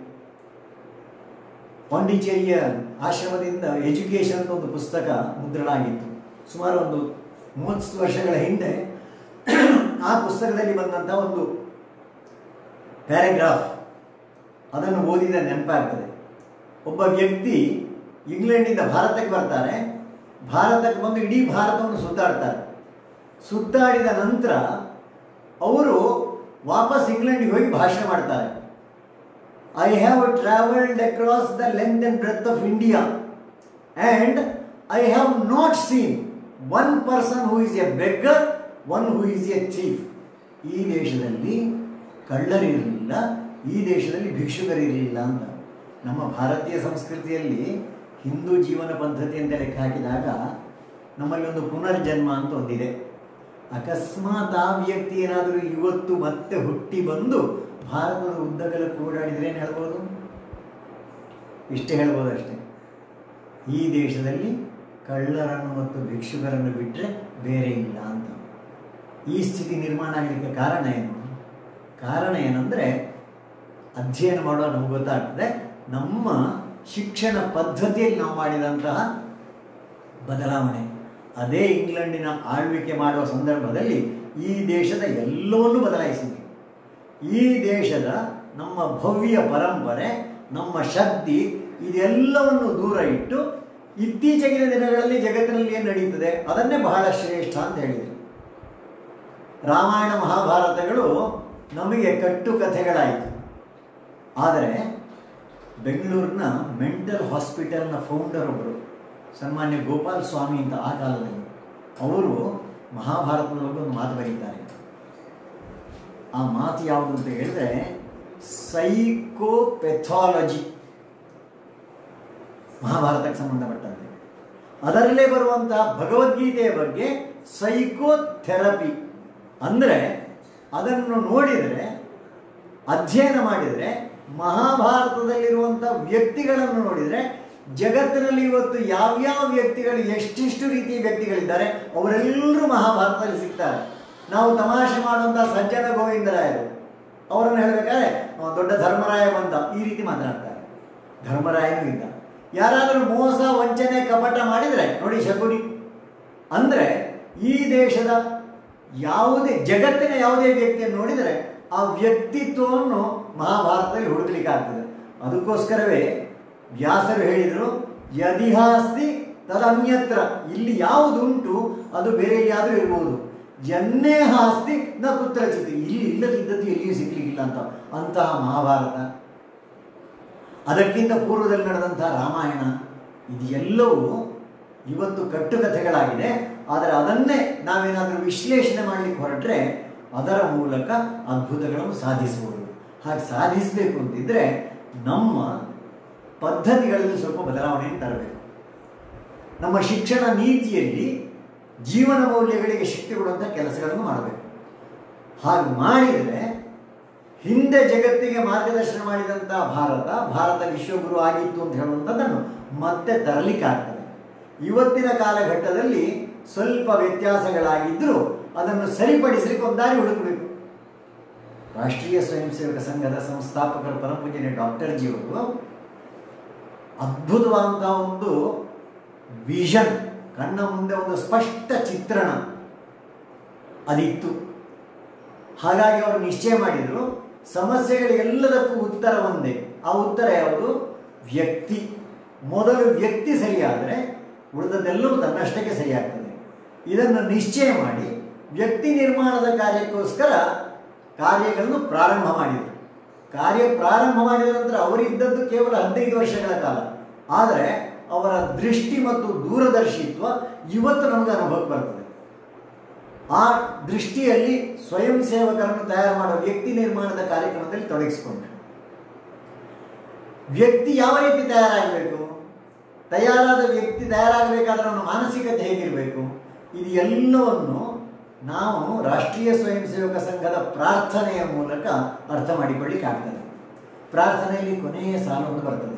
ಪಾಂಡಿಚೇರಿಯ ಆಶ್ರಮದಿಂದ ಎಜುಕೇಶನ್ ಅಂತ ಒಂದು ಪುಸ್ತಕ ಮುದ್ರಣ ಆಗಿತ್ತು ಸುಮಾರು ಒಂದು ಮೂವತ್ತು ವರ್ಷಗಳ ಹಿಂದೆ ಆ ಪುಸ್ತಕದಲ್ಲಿ ಬಂದಂಥ ಒಂದು ಪ್ಯಾರಾಗ್ರಾಫ್ ಅದನ್ನು ಓದಿದ ನೆನಪಾಗ್ತದೆ ಒಬ್ಬ ವ್ಯಕ್ತಿ ಇಂಗ್ಲೆಂಡಿಂದ ಭಾರತಕ್ಕೆ ಬರ್ತಾರೆ ಭಾರತಕ್ಕೆ ಬಂದು ಇಡೀ ಭಾರತವನ್ನು ಸುತ್ತಾಡ್ತಾರೆ ಸುತ್ತಾಡಿದ ನಂತರ ಅವರು ವಾಪಸ್ ಇಂಗ್ಲೆಂಡಿಗೆ ಹೋಗಿ ಭಾಷಣ ಮಾಡ್ತಾರೆ I have travelled across the length and breadth of India and I have not seen one person who is a beggar one who is a thief ಈ ದೇಶದಲ್ಲಿ ಕಳ್ಳರಿರಲಿಲ್ಲ ಈ ದೇಶದಲ್ಲಿ ಭಿಕ್ಷುಕರಿರಲಿಲ್ಲ ಅಂತ ನಮ್ಮ ಭಾರತೀಯ ಸಂಸ್ಕೃತಿಯಲ್ಲಿ ಹಿಂದೂ ಜೀವನ ಪದ್ಧತಿ ಅಂತ ಲೆಕ್ಕ ಹಾಕಿದಾಗ ನಮ್ಮಲ್ಲಿ ಒಂದು ಪುನರ್ಜನ್ಮ ಅಂತ ಒಂದಿದೆ ಅಕಸ್ಮಾತ್ ಆ ವ್ಯಕ್ತಿ ಏನಾದರೂ ಇವತ್ತು ಮತ್ತೆ ಹುಟ್ಟಿ ಬಂದು ಭಾರತದ ಉದ್ದಗಲಕ್ಕೂ ಓಡಾಡಿದ್ರೆ ಏನು ಹೇಳ್ಬೋದು ಇಷ್ಟೇ ಹೇಳ್ಬೋದು ಅಷ್ಟೇ ಈ ದೇಶದಲ್ಲಿ ಕಳ್ಳರನ್ನು ಮತ್ತು ಭಿಕ್ಷುಕರನ್ನು ಬಿಟ್ಟರೆ ಬೇರೆ ಇಲ್ಲ ಅಂತ ಈ ಸ್ಥಿತಿ ನಿರ್ಮಾಣ ಆಗಲಿಕ್ಕೆ ಕಾರಣ ಏನು ಕಾರಣ ಏನಂದರೆ ಅಧ್ಯಯನ ಮಾಡುವಾಗ ನಮ್ಗೆ ಗೊತ್ತಾಗ್ತದೆ ನಮ್ಮ ಶಿಕ್ಷಣ ಪದ್ಧತಿಯಲ್ಲಿ ನಾವು ಮಾಡಿದಂತಹ ಬದಲಾವಣೆ ಅದೇ ಇಂಗ್ಲೆಂಡಿನ ಆಳ್ವಿಕೆ ಮಾಡುವ ಸಂದರ್ಭದಲ್ಲಿ ಈ ದೇಶದ ಎಲ್ಲವನ್ನೂ ಬದಲಾಯಿಸಿದೆ ಈ ದೇಶದ ನಮ್ಮ ಭವ್ಯ ಪರಂಪರೆ ನಮ್ಮ ಶಕ್ತಿ ಇದೆಲ್ಲವನ್ನು ದೂರ ಇಟ್ಟು ಇತ್ತೀಚೆಗಿನ ದಿನಗಳಲ್ಲಿ ಜಗತ್ತಿನಲ್ಲಿ ಏನು ನಡೀತದೆ ಅದನ್ನೇ ಬಹಳ ಶ್ರೇಷ್ಠ ಅಂತ ಹೇಳಿದರು ರಾಮಾಯಣ ಮಹಾಭಾರತಗಳು ನಮಗೆ ಕಟ್ಟು ಕಥೆಗಳಾಯಿತು ಆದರೆ ಬೆಂಗಳೂರಿನ ಮೆಂಟಲ್ ಹಾಸ್ಪಿಟಲ್ನ ಫೌಂಡರ್ ಒಬ್ಬರು ಸನ್ಮಾನ್ಯ ಗೋಪಾಲ್ ಸ್ವಾಮಿ ಅಂತ ಆ ಕಾಲದಲ್ಲಿ ಅವರು ಮಹಾಭಾರತದ ಬಗ್ಗೆ ಒಂದು ಮಾತು ಬರೀತಾರೆ ಆ ಮಾತು ಯಾವುದು ಅಂತ ಹೇಳಿದ್ರೆ ಸೈಕೋಪೆಥಾಲಜಿ ಮಹಾಭಾರತಕ್ಕೆ ಸಂಬಂಧಪಟ್ಟಂತೆ ಅದರಲ್ಲೇ ಬರುವಂತಹ ಭಗವದ್ಗೀತೆಯ ಬಗ್ಗೆ ಸೈಕೋಥೆರಪಿ ಅಂದರೆ ಅದನ್ನು ನೋಡಿದರೆ ಅಧ್ಯಯನ ಮಾಡಿದರೆ ಮಹಾಭಾರತದಲ್ಲಿರುವಂಥ ವ್ಯಕ್ತಿಗಳನ್ನು ನೋಡಿದರೆ ಜಗತ್ತಿನಲ್ಲಿ ಇವತ್ತು ಯಾವ್ಯಾವ ವ್ಯಕ್ತಿಗಳು ಎಷ್ಟೆಷ್ಟು ರೀತಿಯ ವ್ಯಕ್ತಿಗಳಿದ್ದಾರೆ ಅವರೆಲ್ಲರೂ ಮಹಾಭಾರತದಲ್ಲಿ ಸಿಗ್ತಾರೆ ನಾವು ತಮಾಷೆ ಮಾಡುವಂಥ ಸಜ್ಜನ ಗೋವಿಂದರಾಯರು ಅವರನ್ನು ಹೇಳಬೇಕಾದ್ರೆ ಅವ ದೊಡ್ಡ ಧರ್ಮರಾಯ ಬಂದ ಈ ರೀತಿ ಮಾತನಾಡ್ತಾರೆ ಧರ್ಮರಾಯನೂ ಇದ್ದ ಯಾರಾದರೂ ಮೋಸ ವಂಚನೆ ಕಪಟ ಮಾಡಿದರೆ ನೋಡಿ ಶಕುನಿ ಅಂದರೆ ಈ ದೇಶದ ಯಾವುದೇ ಜಗತ್ತಿನ ಯಾವುದೇ ವ್ಯಕ್ತಿಯನ್ನು ನೋಡಿದರೆ ಆ ವ್ಯಕ್ತಿತ್ವವನ್ನು ಮಹಾಭಾರತದಲ್ಲಿ ಹುಡುಕ್ಲಿಕ್ಕೆ ಆಗ್ತದೆ ಅದಕ್ಕೋಸ್ಕರವೇ ವ್ಯಾಸರು ಹೇಳಿದರು ಯದಿಹಾಸ್ತಿ ತದನ್ಯತ್ರ ಇಲ್ಲಿ ಯಾವುದುಂಟು ಅದು ಬೇರೆ ಎಲ್ಲಿಯಾದರೂ ಇರ್ಬೋದು ಜನ್ನೇ ಹಾಸ್ತಿ ನ ಕುತ್ರಚಿತಿ ಇಲ್ಲಿ ಇಲ್ಲದಿದ್ದದ್ದು ಎಲ್ಲಿಯೂ ಸಿಗ್ಲಿಕ್ಕಿಲ್ಲ ಅಂತ ಅಂತಹ ಮಹಾಭಾರತ ಅದಕ್ಕಿಂತ ಪೂರ್ವದಲ್ಲಿ ನಡೆದಂತಹ ರಾಮಾಯಣ ಇದು ಎಲ್ಲವೂ ಇವತ್ತು ಕಟ್ಟುಕಥೆಗಳಾಗಿದೆ ಆದರೆ ಅದನ್ನೇ ನಾವೇನಾದರೂ ವಿಶ್ಲೇಷಣೆ ಮಾಡಲಿಕ್ಕೆ ಹೊರಟ್ರೆ ಅದರ ಮೂಲಕ ಅದ್ಭುತಗಳನ್ನು ಸಾಧಿಸಬಹುದು ಹಾಗೆ ಸಾಧಿಸಬೇಕು ಅಂತಿದ್ರೆ ನಮ್ಮ ಪದ್ಧತಿಗಳಲ್ಲಿ ಸ್ವಲ್ಪ ಬದಲಾವಣೆಯನ್ನು ತರಬೇಕು ನಮ್ಮ ಶಿಕ್ಷಣ ನೀತಿಯಲ್ಲಿ ಜೀವನ ಮೌಲ್ಯಗಳಿಗೆ ಶಕ್ತಿ ಕೊಡುವಂಥ ಕೆಲಸಗಳನ್ನು ಮಾಡಬೇಕು ಹಾಗೆ ಮಾಡಿದರೆ ಹಿಂದೆ ಜಗತ್ತಿಗೆ ಮಾರ್ಗದರ್ಶನ ಮಾಡಿದಂಥ ಭಾರತ ಭಾರತ ವಿಶ್ವಗುರು ಆಗಿತ್ತು ಅಂತ ಹೇಳುವಂಥದ್ದನ್ನು ಮತ್ತೆ ತರಲಿಕ್ಕಾಗ್ತದೆ ಇವತ್ತಿನ ಕಾಲಘಟ್ಟದಲ್ಲಿ ಸ್ವಲ್ಪ ವ್ಯತ್ಯಾಸಗಳಾಗಿದ್ದರೂ ಅದನ್ನು ಸರಿಪಡಿಸಲಿಕ್ಕೆ ಒಂದು ದಾರಿ ಹುಡುಕಬೇಕು ರಾಷ್ಟ್ರೀಯ ಸ್ವಯಂ ಸೇವಕ ಸಂಘದ ಸಂಸ್ಥಾಪಕರ ಪರಮಪೂಜ್ಯನೇ ಡಾಕ್ಟರ್ ಜಿಯವರು ಅದ್ಭುತವಾದಂಥ ಒಂದು ವಿಷನ್ ಕಣ್ಣ ಮುಂದೆ ಒಂದು ಸ್ಪಷ್ಟ ಚಿತ್ರಣ ಅದಿತ್ತು ಹಾಗಾಗಿ ಅವರು ನಿಶ್ಚಯ ಮಾಡಿದರು ಸಮಸ್ಯೆಗಳಿಗೆಲ್ಲದಕ್ಕೂ ಉತ್ತರ ಒಂದೇ ಆ ಉತ್ತರ ಯಾವುದು ವ್ಯಕ್ತಿ ಮೊದಲು ವ್ಯಕ್ತಿ ಸರಿಯಾದರೆ ಉಳಿದದ್ದೆಲ್ಲವೂ ತನ್ನಷ್ಟಕ್ಕೆ ಸರಿಯಾಗ್ತದೆ ಇದನ್ನು ನಿಶ್ಚಯ ಮಾಡಿ ವ್ಯಕ್ತಿ ನಿರ್ಮಾಣದ ಕಾರ್ಯಕ್ಕೋಸ್ಕರ ಕಾರ್ಯಗಳನ್ನು ಪ್ರಾರಂಭ ಮಾಡಿದರು ಕಾರ್ಯ ಪ್ರಾರಂಭ ಮಾಡಿದ ನಂತರ ಅವರಿದ್ದದ್ದು ಕೇವಲ ಹದಿನೈದು ವರ್ಷಗಳ ಕಾಲ ಆದರೆ ಅವರ ದೃಷ್ಟಿ ಮತ್ತು ದೂರದರ್ಶಿತ್ವ ಇವತ್ತು ನಮಗೆ ಅನುಭವಕ್ಕೆ ಬರ್ತದೆ ಆ ದೃಷ್ಟಿಯಲ್ಲಿ ಸ್ವಯಂ ಸೇವಕರನ್ನು ತಯಾರು ಮಾಡುವ ವ್ಯಕ್ತಿ ನಿರ್ಮಾಣದ ಕಾರ್ಯಕ್ರಮದಲ್ಲಿ ತೊಡಗಿಸಿಕೊಂಡೆ ವ್ಯಕ್ತಿ ಯಾವ ರೀತಿ ತಯಾರಾಗಬೇಕು ತಯಾರಾದ ವ್ಯಕ್ತಿ ತಯಾರಾಗಬೇಕಾದ್ರೆ ಅವನ ಮಾನಸಿಕತೆ ಹೇಗಿರಬೇಕು ಇದು ಎಲ್ಲವನ್ನು ನಾವು ರಾಷ್ಟ್ರೀಯ ಸ್ವಯಂ ಸೇವಕ ಸಂಘದ ಪ್ರಾರ್ಥನೆಯ ಮೂಲಕ ಅರ್ಥ ಮಾಡಿಕೊಳ್ಳಿಕ್ಕಾಗ್ತದೆ ಪ್ರಾರ್ಥನೆಯಲ್ಲಿ ಕೊನೆಯ ಸಾಲೊಂದು ಬರ್ತದೆ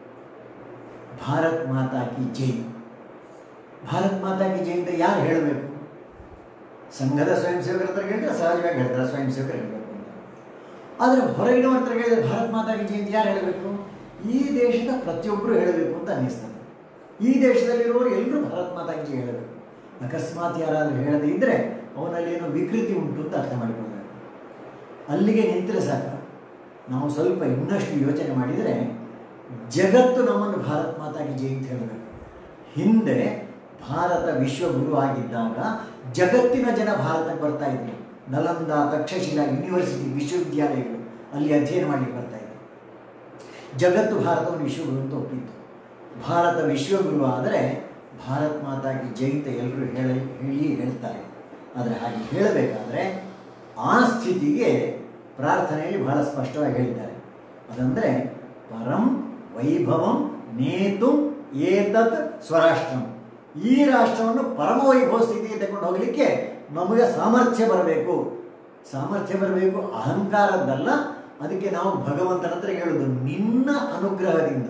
ಭಾರತ್ ಮಾತಾ ಕಿ ಜೈ ಭಾರತ್ ಮಾತಾ ಕಿ ಜೈ ಅಂತ ಯಾರು ಹೇಳಬೇಕು ಸಂಘದ ಸ್ವಯಂ ಸೇವಕರ ಹತ್ರ ಹೇಳಿದ್ರೆ ಸಹಜವಾಗಿ ಹೇಳ್ತಾರೆ ಸ್ವಯಂ ಸೇವಕರು ಹೇಳಬೇಕು ಅಂತ ಆದರೆ ಹೊರಗಿನವ್ರ ಹತ್ರ ಹೇಳಿದ್ರೆ ಭಾರತ್ ಮಾತಾ ಕಿ ಜೈ ಅಂತ ಯಾರು ಹೇಳಬೇಕು ಈ ದೇಶದ ಪ್ರತಿಯೊಬ್ಬರು ಹೇಳಬೇಕು ಅಂತ ಅನ್ನಿಸ್ತದೆ ಈ ದೇಶದಲ್ಲಿರುವವರು ಎಲ್ಲರೂ ಭಾರತ್ ಮಾತಾ ಕಿ ಜೈ ಹೇಳಬೇಕು ಅಕಸ್ಮಾತ್ ಯಾರಾದರೂ ಹೇಳದೇ ಇದ್ದರೆ ಅವನಲ್ಲಿ ಏನೋ ವಿಕೃತಿ ಉಂಟು ಅಂತ ಅರ್ಥ ಮಾಡಿಕೊಳ್ಬೇಕು ಅಲ್ಲಿಗೆ ನಿಂತರೆ ಸಾಕು ನಾವು ಸ್ವಲ್ಪ ಇನ್ನಷ್ಟು ಯೋಚನೆ ಮಾಡಿದರೆ ಜಗತ್ತು ನಮ್ಮನ್ನು ಭಾರತ್ ಮಾತಾಗಿ ಜೈ ಅಂತ ಹೇಳಬೇಕು ಹಿಂದೆ ಭಾರತ ವಿಶ್ವಗುರು ಆಗಿದ್ದಾಗ ಜಗತ್ತಿನ ಜನ ಭಾರತಕ್ಕೆ ಬರ್ತಾ ಇದ್ರು ನಲಂದ ತಕ್ಷಶಿಲಾ ಯೂನಿವರ್ಸಿಟಿ ವಿಶ್ವವಿದ್ಯಾಲಯಗಳು ಅಲ್ಲಿ ಅಧ್ಯಯನ ಮಾಡಲಿಕ್ಕೆ ಬರ್ತಾ ಇದ್ರು ಜಗತ್ತು ಭಾರತವನ್ನು ವಿಶ್ವಗುರು ಅಂತ ಒಪ್ಪಿತ್ತು ಭಾರತ ವಿಶ್ವಗುರು ಆದರೆ ಭಾರತ್ ಮಾತಾಗಿ ಜೈ ಅಂತ ಎಲ್ಲರೂ ಹೇಳಿ ಹೇಳಿ ಹೇಳ್ತಾರೆ ಆದರೆ ಹಾಗೆ ಹೇಳಬೇಕಾದ್ರೆ ಆ ಸ್ಥಿತಿಗೆ ಪ್ರಾರ್ಥನೆಯಲ್ಲಿ ಬಹಳ ಸ್ಪಷ್ಟವಾಗಿ ಹೇಳಿದ್ದಾರೆ ಅದಂದರೆ ಪರಂ ವೈಭವಂ ನೇತು ಏತತ್ ಸ್ವರಾಷ್ಟ್ರಂ ಈ ರಾಷ್ಟ್ರವನ್ನು ಪರಮ ವೈಭವ ಸ್ಥಿತಿಗೆ ತಗೊಂಡು ಹೋಗಲಿಕ್ಕೆ ನಮಗೆ ಸಾಮರ್ಥ್ಯ ಬರಬೇಕು ಸಾಮರ್ಥ್ಯ ಬರಬೇಕು ಅಹಂಕಾರದ್ದಲ್ಲ ಅದಕ್ಕೆ ನಾವು ಭಗವಂತನ ಹತ್ರ ಹೇಳೋದು ನಿನ್ನ ಅನುಗ್ರಹದಿಂದ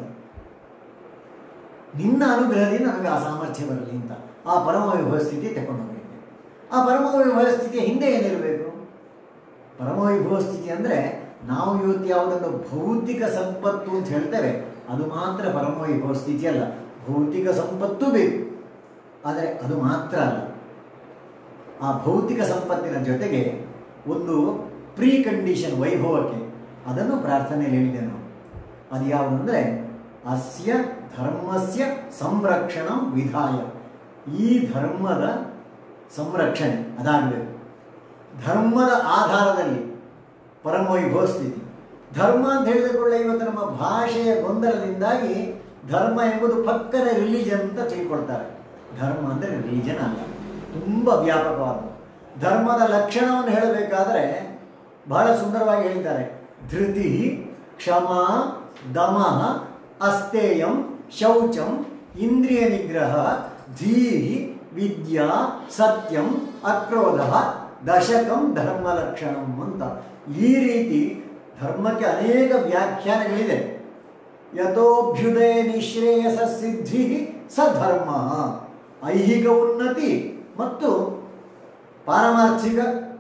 ನಿನ್ನ ಅನುಗ್ರಹದಿಂದ ನಮಗೆ ಆ ಸಾಮರ್ಥ್ಯ ಬರಲಿ ಅಂತ ಆ ಪರಮ ವೈಭವ ಸ್ಥಿತಿ ತಗೊಂಡು ಹೋಗಲಿಕ್ಕೆ ಆ ಪರಮ ವೈಭವ ಸ್ಥಿತಿಯ ಹಿಂದೆ ಏನಿರಬೇಕು ಪರಮ ವೈಭವ ಸ್ಥಿತಿ ಅಂದರೆ ನಾವು ಇವತ್ತು ಯಾವುದನ್ನು ಭೌತಿಕ ಸಂಪತ್ತು ಅಂತ ಹೇಳ್ತೇವೆ ಅದು ಮಾತ್ರ ಪರಮ ವೈಭವ ಸ್ಥಿತಿ ಅಲ್ಲ ಭೌತಿಕ ಸಂಪತ್ತು ಬೇಕು ಆದರೆ ಅದು ಮಾತ್ರ ಅಲ್ಲ ಆ ಭೌತಿಕ ಸಂಪತ್ತಿನ ಜೊತೆಗೆ ಒಂದು ಪ್ರೀ ಕಂಡೀಷನ್ ವೈಭವಕ್ಕೆ ಅದನ್ನು ಪ್ರಾರ್ಥನೆಯಲ್ಲಿ ಹೇಳಿದೆ ನಾವು ಅದು ಯಾವುದಂದರೆ ಅಸ್ಯ ಧರ್ಮಸ್ಯ ಸಂರಕ್ಷಣ ವಿಧಾಯ ಈ ಧರ್ಮದ ಸಂರಕ್ಷಣೆ ಅದಾಗಬೇಕು ಧರ್ಮದ ಆಧಾರದಲ್ಲಿ ಪರಮವೈಭವ ಸ್ಥಿತಿ ಧರ್ಮ ಅಂತ ಹೇಳಿದ ಕೂಡಲೇ ಇವತ್ತು ನಮ್ಮ ಭಾಷೆಯ ಗೊಂದಲದಿಂದಾಗಿ ಧರ್ಮ ಎಂಬುದು ಪಕ್ಕದ ರಿಲಿಜನ್ ಅಂತ ತಿಳ್ಕೊಳ್ತಾರೆ ಧರ್ಮ ಅಂದರೆ ರಿಲಿಜನ್ ಅಲ್ಲ ತುಂಬ ವ್ಯಾಪಕವಾದ ಧರ್ಮದ ಲಕ್ಷಣವನ್ನು ಹೇಳಬೇಕಾದ್ರೆ ಬಹಳ ಸುಂದರವಾಗಿ ಹೇಳಿದ್ದಾರೆ ಧೃತಿ ಕ್ಷಮ ದಮಃ ಅಸ್ತೇಯಂ ಶೌಚಂ ಇಂದ್ರಿಯ ನಿಗ್ರಹ ಧೀಹಿ ವಿದ್ಯಾ ಸತ್ಯಂ ಅಕ್ರೋಧ ದಶಕಂ ಧರ್ಮ ಲಕ್ಷಣಂ ಅಂತ ಈ ರೀತಿ ಧರ್ಮಕ್ಕೆ ಅನೇಕ ವ್ಯಾಖ್ಯಾನಗಳಿದೆ ಯಥೋಭ್ಯುದಯ ನಿಶ್ರೇಯಸ ಸಿದ್ಧಿ ಸ ಧರ್ಮ ಐಹಿಕ ಉನ್ನತಿ ಮತ್ತು ಪಾರಮಾರ್ಥಿಕ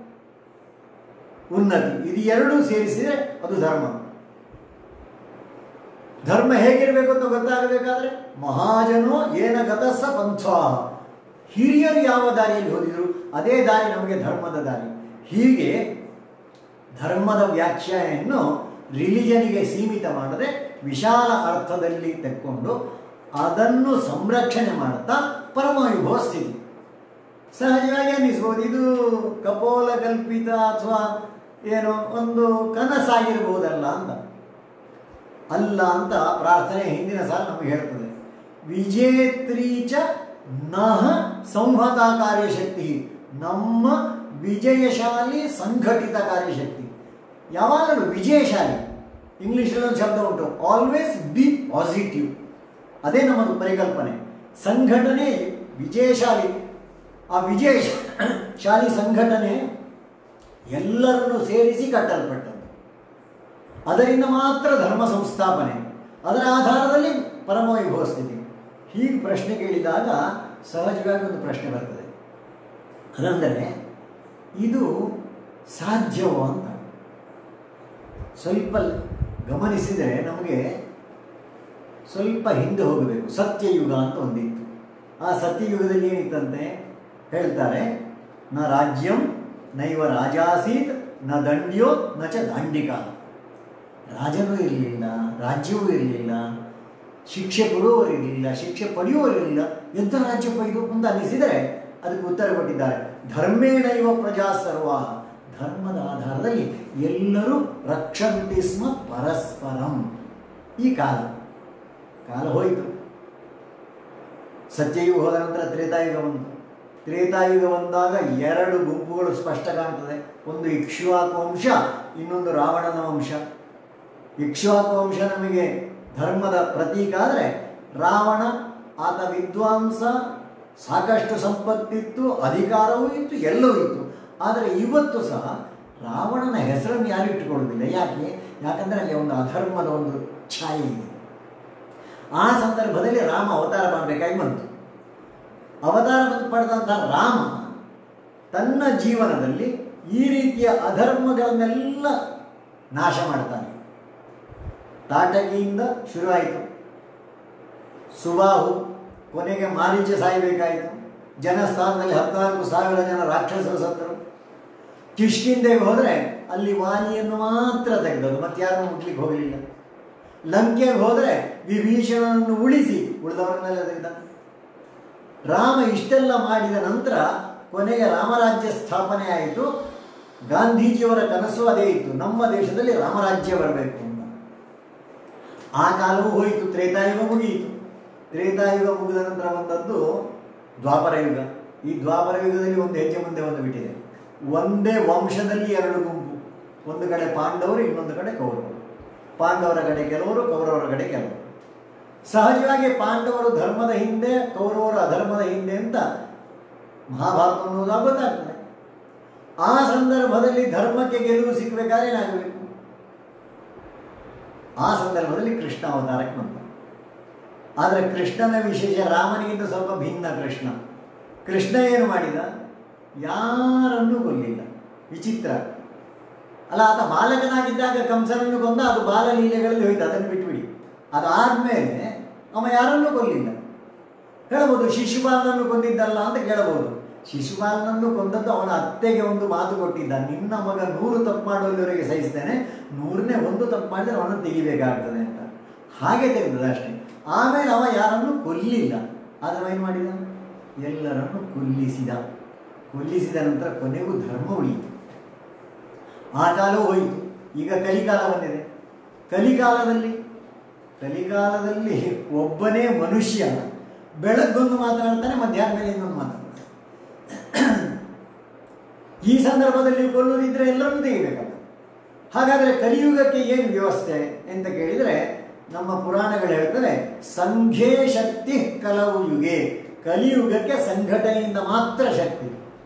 ಉನ್ನತಿ ಇದು ಎರಡೂ ಸೇರಿಸಿದರೆ ಅದು ಧರ್ಮ ಧರ್ಮ ಹೇಗಿರಬೇಕು ಅಂತ ಗೊತ್ತಾಗಬೇಕಾದ್ರೆ ಮಹಾಜನೋ ಏನ ಗತಸ್ಸ ಪಂಥ ಹಿರಿಯರು ಯಾವ ದಾರಿಯಲ್ಲಿ ಹೋದಿದ್ರು ಅದೇ ದಾರಿ ನಮಗೆ ಧರ್ಮದ ದಾರಿ ಹೀಗೆ ಧರ್ಮದ ವ್ಯಾಖ್ಯಾಯನ್ನು ರಿಲಿಜನಿಗೆ ಸೀಮಿತ ಮಾಡದೆ ವಿಶಾಲ ಅರ್ಥದಲ್ಲಿ ತೆಕ್ಕೊಂಡು ಅದನ್ನು ಸಂರಕ್ಷಣೆ ಮಾಡುತ್ತಾ ಪರಮವಿಭವ ಸ್ಥಿತಿ ಸಹಜವಾಗಿ ಅನ್ನಿಸ್ಬೋದು ಇದು ಕಪೋಲ ಕಲ್ಪಿತ ಅಥವಾ ಏನೋ ಒಂದು ಕನಸಾಗಿರ್ಬೋದಲ್ಲ ಅಂತ ಅಲ್ಲ ಅಂತ ಪ್ರಾರ್ಥನೆ ಹಿಂದಿನ ಸಾಲ ನಮಗೆ ಹೇಳ್ತದೆ ವಿಜೇತ್ರೀಚ ನಹ ಸಂಹತ ಕಾರ್ಯಶಕ್ತಿ ನಮ್ಮ ವಿಜಯಶಾಲಿ ಸಂಘಟಿತ ಕಾರ್ಯಶಕ್ತಿ ಯಾವಾಗಲೂ ವಿಜಯಶಾಲಿ ಇಂಗ್ಲೀಷಲ್ಲಿ ಒಂದು ಶಬ್ದ ಉಂಟು ಆಲ್ವೇಸ್ ಬಿ ಪಾಸಿಟಿವ್ ಅದೇ ನಮ್ಮದು ಪರಿಕಲ್ಪನೆ ಸಂಘಟನೆ ವಿಜಯಶಾಲಿ ಆ ವಿಜಯಶಾಲಿ ಸಂಘಟನೆ ಎಲ್ಲರನ್ನು ಸೇರಿಸಿ ಕಟ್ಟಲ್ಪಟ್ಟದ್ದು ಅದರಿಂದ ಮಾತ್ರ ಧರ್ಮ ಸಂಸ್ಥಾಪನೆ ಅದರ ಆಧಾರದಲ್ಲಿ ಪರಮವೈಭವ ಸ್ಥಿತಿ ಹೀಗೆ ಪ್ರಶ್ನೆ ಕೇಳಿದಾಗ ಸಹಜವಾಗಿ ಒಂದು ಪ್ರಶ್ನೆ ಬರ್ತದೆ ಅದಂದರೆ ಇದು ಸಾಧ್ಯವೋ ಅಂತ ಸ್ವಲ್ಪ ಗಮನಿಸಿದರೆ ನಮಗೆ ಸ್ವಲ್ಪ ಹಿಂದೆ ಹೋಗಬೇಕು ಸತ್ಯಯುಗ ಅಂತ ಒಂದಿತ್ತು ಆ ಸತ್ಯಯುಗದಲ್ಲಿ ಏನಿತ್ತಂತೆ ಹೇಳ್ತಾರೆ ನ ರಾಜ್ಯಂ ನೈವ ರಾಜಾಸೀತ್ ನ ದಂಡ್ಯೋ ನ ಚ ದಾಂಡಿಕ ರಾಜನೂ ಇರಲಿಲ್ಲ ರಾಜ್ಯವೂ ಇರಲಿಲ್ಲ ಶಿಕ್ಷೆ ಕೊಡುವವರಿರಲಿಲ್ಲ ಶಿಕ್ಷೆ ಪಡೆಯುವವರಿರಲಿಲ್ಲ ಎಂಥ ರಾಜ್ಯಪ್ಪ ಇದು ಅಂತ ಅನ್ನಿಸಿದರೆ ಅದಕ್ಕೆ ಉತ್ತರ ಕೊಟ್ಟಿದ್ದಾರೆ ಧರ್ಮೇಣ ಇವ ಪ್ರಜಾ ಸರ್ವ ಧರ್ಮದ ಆಧಾರದಲ್ಲಿ ಎಲ್ಲರೂ ರಕ್ಷಂತಿ ಸ್ಮ ಪರಸ್ಪರಂ ಈ ಕಾಲ ಕಾಲ ಹೋಯಿತು ಸತ್ಯಯುಗ ಹೋದ ನಂತರ ತ್ರೇತಾಯುಗ ಬಂತು ತ್ರೇತಾಯುಗ ಬಂದಾಗ ಎರಡು ಗುಂಪುಗಳು ಸ್ಪಷ್ಟ ಕಾಣ್ತದೆ ಒಂದು ಇಕ್ಷ್ವಾಕು ವಂಶ ಇನ್ನೊಂದು ರಾವಣನ ವಂಶ ಇಕ್ಷ್ವಾಕು ವಂಶ ನಮಗೆ ಧರ್ಮದ ಪ್ರತೀಕ ಆದರೆ ರಾವಣ ಆತ ವಿದ್ವಾಂಸ ಸಾಕಷ್ಟು ಸಂಪತ್ತಿತ್ತು ಅಧಿಕಾರವೂ ಇತ್ತು ಎಲ್ಲವೂ ಇತ್ತು ಆದರೆ ಇವತ್ತು ಸಹ ರಾವಣನ ಹೆಸರನ್ನು ಯಾರು ಇಟ್ಟುಕೊಳ್ಳುವುದಿಲ್ಲ ಯಾಕೆ ಯಾಕಂದರೆ ಅಲ್ಲಿ ಒಂದು ಅಧರ್ಮದ ಒಂದು ಛಾಯೆ ಇದೆ ಆ ಸಂದರ್ಭದಲ್ಲಿ ರಾಮ ಅವತಾರ ಮಾಡಬೇಕಾಗಿ ಬಂತು ಅವತಾರ ಬಂದು ಪಡೆದಂಥ ರಾಮ ತನ್ನ ಜೀವನದಲ್ಲಿ ಈ ರೀತಿಯ ಅಧರ್ಮಗಳನ್ನೆಲ್ಲ ನಾಶ ಮಾಡ್ತಾನೆ ತಾಟಕಿಯಿಂದ ಶುರುವಾಯಿತು ಸುಬಾಹು ಕೊನೆಗೆ ಮಾರೀಚ ಸಾಯಬೇಕಾಯಿತು ಜನಸ್ಥಾನದಲ್ಲಿ ಹದಿನಾಲ್ಕು ಸಾವಿರ ಜನ ರಾಕ್ಷಸರು ಸತ್ತರು ಕಿಷ್ಕಿಂದೆಗೆ ಹೋದರೆ ಅಲ್ಲಿ ವಾಲಿಯನ್ನು ಮಾತ್ರ ತೆಗೆದದು ಮತ್ತೆ ಯಾರನ್ನು ಮುಟ್ಲಿಕ್ಕೆ ಹೋಗಲಿಲ್ಲ ಲಂಕೆಗೆ ಹೋದರೆ ವಿಭೀಷಣನನ್ನು ಉಳಿಸಿ ಉಳಿದವರನ್ನೆಲ್ಲ ತೆಗೆದ ರಾಮ ಇಷ್ಟೆಲ್ಲ ಮಾಡಿದ ನಂತರ ಕೊನೆಗೆ ರಾಮರಾಜ್ಯ ಸ್ಥಾಪನೆ ಆಯಿತು ಗಾಂಧೀಜಿಯವರ ಕನಸು ಅದೇ ಇತ್ತು ನಮ್ಮ ದೇಶದಲ್ಲಿ ರಾಮರಾಜ್ಯ ಬರಬೇಕು ಅಂತ ಆ ಕಾಲವೂ ಹೋಯಿತು ತ್ರೇತಾಯುಗ ಮುಗಿಯಿತು ತ್ರೇತಾಯುಗ ಮುಗಿದ ನಂತರ ಬಂದದ್ದು ದ್ವಾಪರ ಯುಗ ಈ ದ್ವಾಪರ ಯುಗದಲ್ಲಿ ಒಂದು ಹೆಜ್ಜೆ ಮುಂದೆ ಒಂದು ಬಿಟ್ಟಿದೆ ಒಂದೇ ವಂಶದಲ್ಲಿ ಎರಡು ಗುಂಪು ಒಂದು ಕಡೆ ಪಾಂಡವರು ಇನ್ನೊಂದು ಕಡೆ ಕೌರವರು ಪಾಂಡವರ ಕಡೆ ಕೆಲವರು ಕೌರವರ ಕಡೆ ಕೆಲವರು ಸಹಜವಾಗಿ ಪಾಂಡವರು ಧರ್ಮದ ಹಿಂದೆ ಕೌರವರು ಅಧರ್ಮದ ಹಿಂದೆ ಅಂತ ಮಹಾಭಾರತ ಅನ್ನೋದಾಗ ಗೊತ್ತಾಗ್ತದೆ ಆ ಸಂದರ್ಭದಲ್ಲಿ ಧರ್ಮಕ್ಕೆ ಗೆಲುವು ಸಿಕ್ಕಬೇಕಾದ್ರೆ ಏನಾಗಬೇಕು ಆ ಸಂದರ್ಭದಲ್ಲಿ ಕೃಷ್ಣ ಅವತಾರಕ್ಕೆ ಬಂದ ಆದರೆ ಕೃಷ್ಣನ ವಿಶೇಷ ರಾಮನಿಗಿಂತ ಸ್ವಲ್ಪ ಭಿನ್ನ ಕೃಷ್ಣ ಕೃಷ್ಣ ಏನು ಮಾಡಿದ ಯಾರನ್ನೂ ಕೊಲ್ಲಿಲ್ಲ ವಿಚಿತ್ರ ಅಲ್ಲ ಆತ ಬಾಲಕನಾಗಿದ್ದಾಗ ಕಂಸನನ್ನು ಕೊಂದ ಅದು ಬಾಲಲೀಲೆಗಳಲ್ಲಿ ಹೋಯ್ತು ಅದನ್ನು ಬಿಟ್ಬಿಡಿ ಅದಾದ್ಮೇಲೆ ಅವ ಯಾರನ್ನೂ ಕೊಲ್ಲಿಲ್ಲ ಹೇಳ್ಬೋದು ಶಿಶುಪಾಲನನ್ನು ಕೊಂದಿದ್ದಲ್ಲ ಅಂತ ಕೇಳಬಹುದು ಶಿಶುಪಾಲನನ್ನು ಕೊಂದದ್ದು ಅವನ ಅತ್ತೆಗೆ ಒಂದು ಮಾತು ಕೊಟ್ಟಿದ್ದ ನಿನ್ನ ಮಗ ನೂರು ತಪ್ಪು ಮಾಡುವಲ್ಲಿವರೆಗೆ ಸಹಿಸ್ತೇನೆ ನೂರನೇ ಒಂದು ತಪ್ಪು ಮಾಡಿದ್ರೆ ಅವನನ್ನು ತೆಗಿಬೇಕಾಗ್ತದೆ ಅಂತ ಹಾಗೆ ತೆಗೆದದ ಅಷ್ಟೇ ಆಮೇಲೆ ಅವ ಯಾರನ್ನು ಕೊಲ್ಲಿಲ್ಲ ಆದರೆ ಏನು ಮಾಡಿದ ಎಲ್ಲರನ್ನು ಕೊಲ್ಲಿಸಿದ ಕೊಲ್ಲಿಸಿದ ನಂತರ ಕೊನೆಗೂ ಧರ್ಮ ಉಳಿಯಿತು ಆ ಕಾಲವೂ ಹೋಯಿತು ಈಗ ಕಲಿಕಾಲ ಬಂದಿದೆ ಕಲಿಕಾಲದಲ್ಲಿ ಕಲಿಕಾಲದಲ್ಲಿ ಒಬ್ಬನೇ ಮನುಷ್ಯ ಬೆಳಗ್ಗೊಂದು ಮಾತನಾಡ್ತಾನೆ ಮಧ್ಯಾಹ್ನ ಮೇಲೆ ಇನ್ನೊಂದು ಮಾತನಾಡ್ತಾನೆ ಈ ಸಂದರ್ಭದಲ್ಲಿ ಕೊಲ್ಲುವುದಿದ್ರೆ ಎಲ್ಲರನ್ನೂ ತೆಗಿಬೇಕಲ್ಲ ಹಾಗಾದರೆ ಕಲಿಯುಗಕ್ಕೆ ಏನು ವ್ಯವಸ್ಥೆ ಅಂತ ಕೇಳಿದರೆ ನಮ್ಮ ಪುರಾಣಗಳು ಹೇಳ್ತದೆ ಸಂಘೇ ಶಕ್ತಿ ಕಲವು ಯುಗೆ ಕಲಿಯುಗಕ್ಕೆ ಸಂಘಟನೆಯಿಂದ ಮಾತ್ರ ಶಕ್ತಿ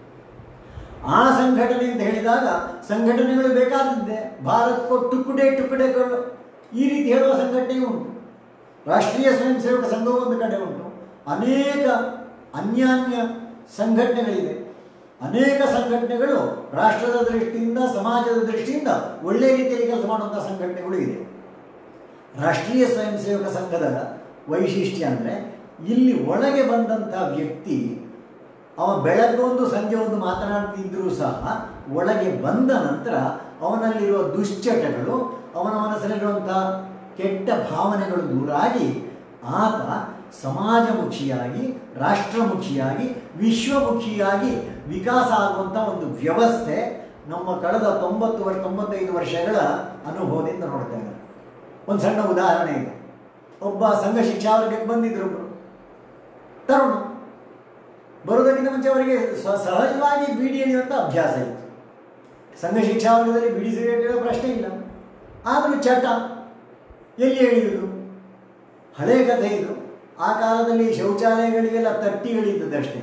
ಆ ಸಂಘಟನೆ ಅಂತ ಹೇಳಿದಾಗ ಸಂಘಟನೆಗಳು ಬೇಕಾದದ್ದೇ ಭಾರತ್ ಕೋ ಟುಕುಡೆ ಟುಕುಡೆಗಳು ಈ ರೀತಿ ಹೇಳುವ ಸಂಘಟನೆ ಉಂಟು ರಾಷ್ಟ್ರೀಯ ಸ್ವಯಂ ಸೇವಕ ಸಂಘವು ಒಂದು ಕಡೆ ಉಂಟು ಅನೇಕ ಅನ್ಯಾನ್ಯ ಸಂಘಟನೆಗಳಿವೆ ಅನೇಕ ಸಂಘಟನೆಗಳು ರಾಷ್ಟ್ರದ ದೃಷ್ಟಿಯಿಂದ ಸಮಾಜದ ದೃಷ್ಟಿಯಿಂದ ಒಳ್ಳೆಯ ರೀತಿಯಲ್ಲಿ ಕೆಲಸ ಮಾಡುವಂಥ ಸಂಘಟನೆಗಳು ಇದೆ ರಾಷ್ಟ್ರೀಯ ಸ್ವಯಂ ಸೇವಕ ಸಂಘದ ವೈಶಿಷ್ಟ್ಯ ಅಂದರೆ ಇಲ್ಲಿ ಒಳಗೆ ಬಂದಂಥ ವ್ಯಕ್ತಿ ಅವ ಬೆಳಗ್ಗೊಂದು ಸಂಜೆ ಒಂದು ಮಾತನಾಡ್ತಿದ್ದರೂ ಸಹ ಒಳಗೆ ಬಂದ ನಂತರ ಅವನಲ್ಲಿರುವ ದುಶ್ಚಟಗಳು ಅವನ ಮನಸ್ಸಲ್ಲಿರುವಂಥ ಕೆಟ್ಟ ಭಾವನೆಗಳು ದೂರಾಗಿ ಆತ ಸಮಾಜಮುಖಿಯಾಗಿ ರಾಷ್ಟ್ರಮುಖಿಯಾಗಿ ವಿಶ್ವಮುಖಿಯಾಗಿ ವಿಕಾಸ ಆಗುವಂಥ ಒಂದು ವ್ಯವಸ್ಥೆ ನಮ್ಮ ಕಳೆದ ತೊಂಬತ್ತು ವರ್ಷ ತೊಂಬತ್ತೈದು ವರ್ಷಗಳ ಅನುಭವದಿಂದ ನೋಡ್ತಾ ಇದ್ದಾರೆ ಒಂದು ಸಣ್ಣ ಉದಾಹರಣೆ ಇದೆ ಒಬ್ಬ ಸಂಘ ಶಿಕ್ಷಾವರ್ಗಕ್ಕೆ ಬಂದಿದ್ರು ಒಬ್ಬರು ತರುಣ ಬರೋದಕ್ಕಿಂತ ಮುಂಚೆ ಅವರಿಗೆ ಸ- ಸಹಜವಾಗಿ ಬೀಡಿ ಎಳೆಯುವಂಥ ಅಭ್ಯಾಸ ಇತ್ತು ಸಂಘ ಶಿಕ್ಷಾವರ್ಗದಲ್ಲಿ ಬಿಡಿ ಸಿಗರೇಟ್ ಹೇಳೋ ಪ್ರಶ್ನೆ ಇಲ್ಲ ಆದರೂ ಚಟ ಎಲ್ಲಿ ಎಳೆಯುವುದು ಹಳೆ ಕಥೆ ಇದು ಆ ಕಾಲದಲ್ಲಿ ಶೌಚಾಲಯಗಳಿಗೆಲ್ಲ ತಟ್ಟಿಗಳಿದ್ದದಷ್ಟೇ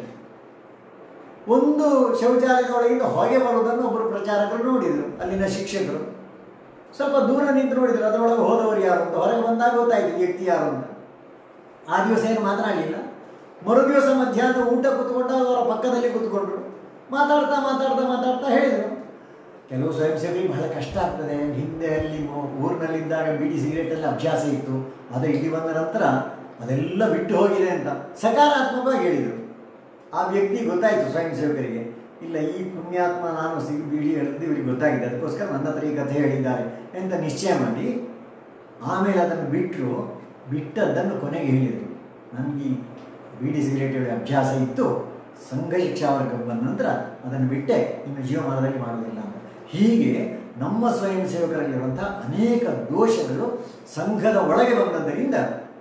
ಒಂದು ಶೌಚಾಲಯದೊಳಗಿಂದ ಹೊಗೆ ಬರುವುದನ್ನು ಒಬ್ಬರು ಪ್ರಚಾರಕರು ನೋಡಿದರು ಅಲ್ಲಿನ ಶಿಕ್ಷಕರು ಸ್ವಲ್ಪ ದೂರ ನಿಂತು ನೋಡಿದರು ಅದರೊಳಗೆ ಹೋದವರು ಯಾರು ಅಂತ ಹೊರಗೆ ಬಂದಾಗ ಗೊತ್ತಾಯ್ತು ಈ ವ್ಯಕ್ತಿ ಯಾರು ಅಂತ ಆ ದಿವಸ ಏನು ಮಾತನಾಡಲಿಲ್ಲ ಮರು ದಿವಸ ಮಧ್ಯಾಹ್ನ ಊಟ ಕೂತ್ಕೊಂಡಾಗ ಅವರ ಪಕ್ಕದಲ್ಲಿ ಕೂತ್ಕೊಂಡ್ರು ಮಾತಾಡ್ತಾ ಮಾತಾಡ್ತಾ ಮಾತಾಡ್ತಾ ಹೇಳಿದರು ಕೆಲವು ಸ್ವಯಂ ಸೇವಕರಿಗೆ ಬಹಳ ಕಷ್ಟ ಆಗ್ತದೆ ಹಿಂದೆ ಅಲ್ಲಿ ಮೊ- ಊರಿನಲ್ಲಿದ್ದಾಗ ಬಿಡಿ ಸಿಗರೇಟಲ್ಲಿ ಅಭ್ಯಾಸ ಇತ್ತು ಅದು ಇಲ್ಲಿ ಬಂದ ನಂತರ ಅದೆಲ್ಲ ಬಿಟ್ಟು ಹೋಗಿದೆ ಅಂತ ಸಕಾರಾತ್ಮಕವಾಗಿ ಹೇಳಿದರು ಆ ವ್ಯಕ್ತಿ ಗೊತ್ತಾಯಿತು ಸ್ವಯಂ ಸೇವಕರಿಗೆ ಇಲ್ಲ ಈ ಪುಣ್ಯಾತ್ಮ ನಾನು ಸಿಗಿ ಬಿಡಿ ಹೇಳಿದ್ದು ಇವರಿಗೆ ಗೊತ್ತಾಗಿದೆ ಅದಕ್ಕೋಸ್ಕರ ನನ್ನ ಹತ್ರ ಈ ಕಥೆ ಹೇಳಿದ್ದಾರೆ ಅಂತ ನಿಶ್ಚಯ ಮಾಡಿ ಆಮೇಲೆ ಅದನ್ನು ಬಿಟ್ಟರು ಬಿಟ್ಟದ್ದನ್ನು ಕೊನೆಗೆ ಹೇಳಿದರು ನನಗೆ ಈ ಬೀಡಿ ಸಿಗರೇಟ್ ಅಭ್ಯಾಸ ಇತ್ತು ಸಂಘ ಶಿಕ್ಷಾ ವರ್ಗಕ್ಕೆ ಬಂದ ನಂತರ ಅದನ್ನು ಬಿಟ್ಟೆ ಇನ್ನು ಜೀವಮಾನದಲ್ಲಿ ಮಾಡುವುದಿಲ್ಲ ಅಂತ ಹೀಗೆ ನಮ್ಮ ಸ್ವಯಂ ಸೇವಕರಲ್ಲಿರುವಂಥ ಅನೇಕ ದೋಷಗಳು ಸಂಘದ ಒಳಗೆ ಬಂದದ್ದರಿಂದ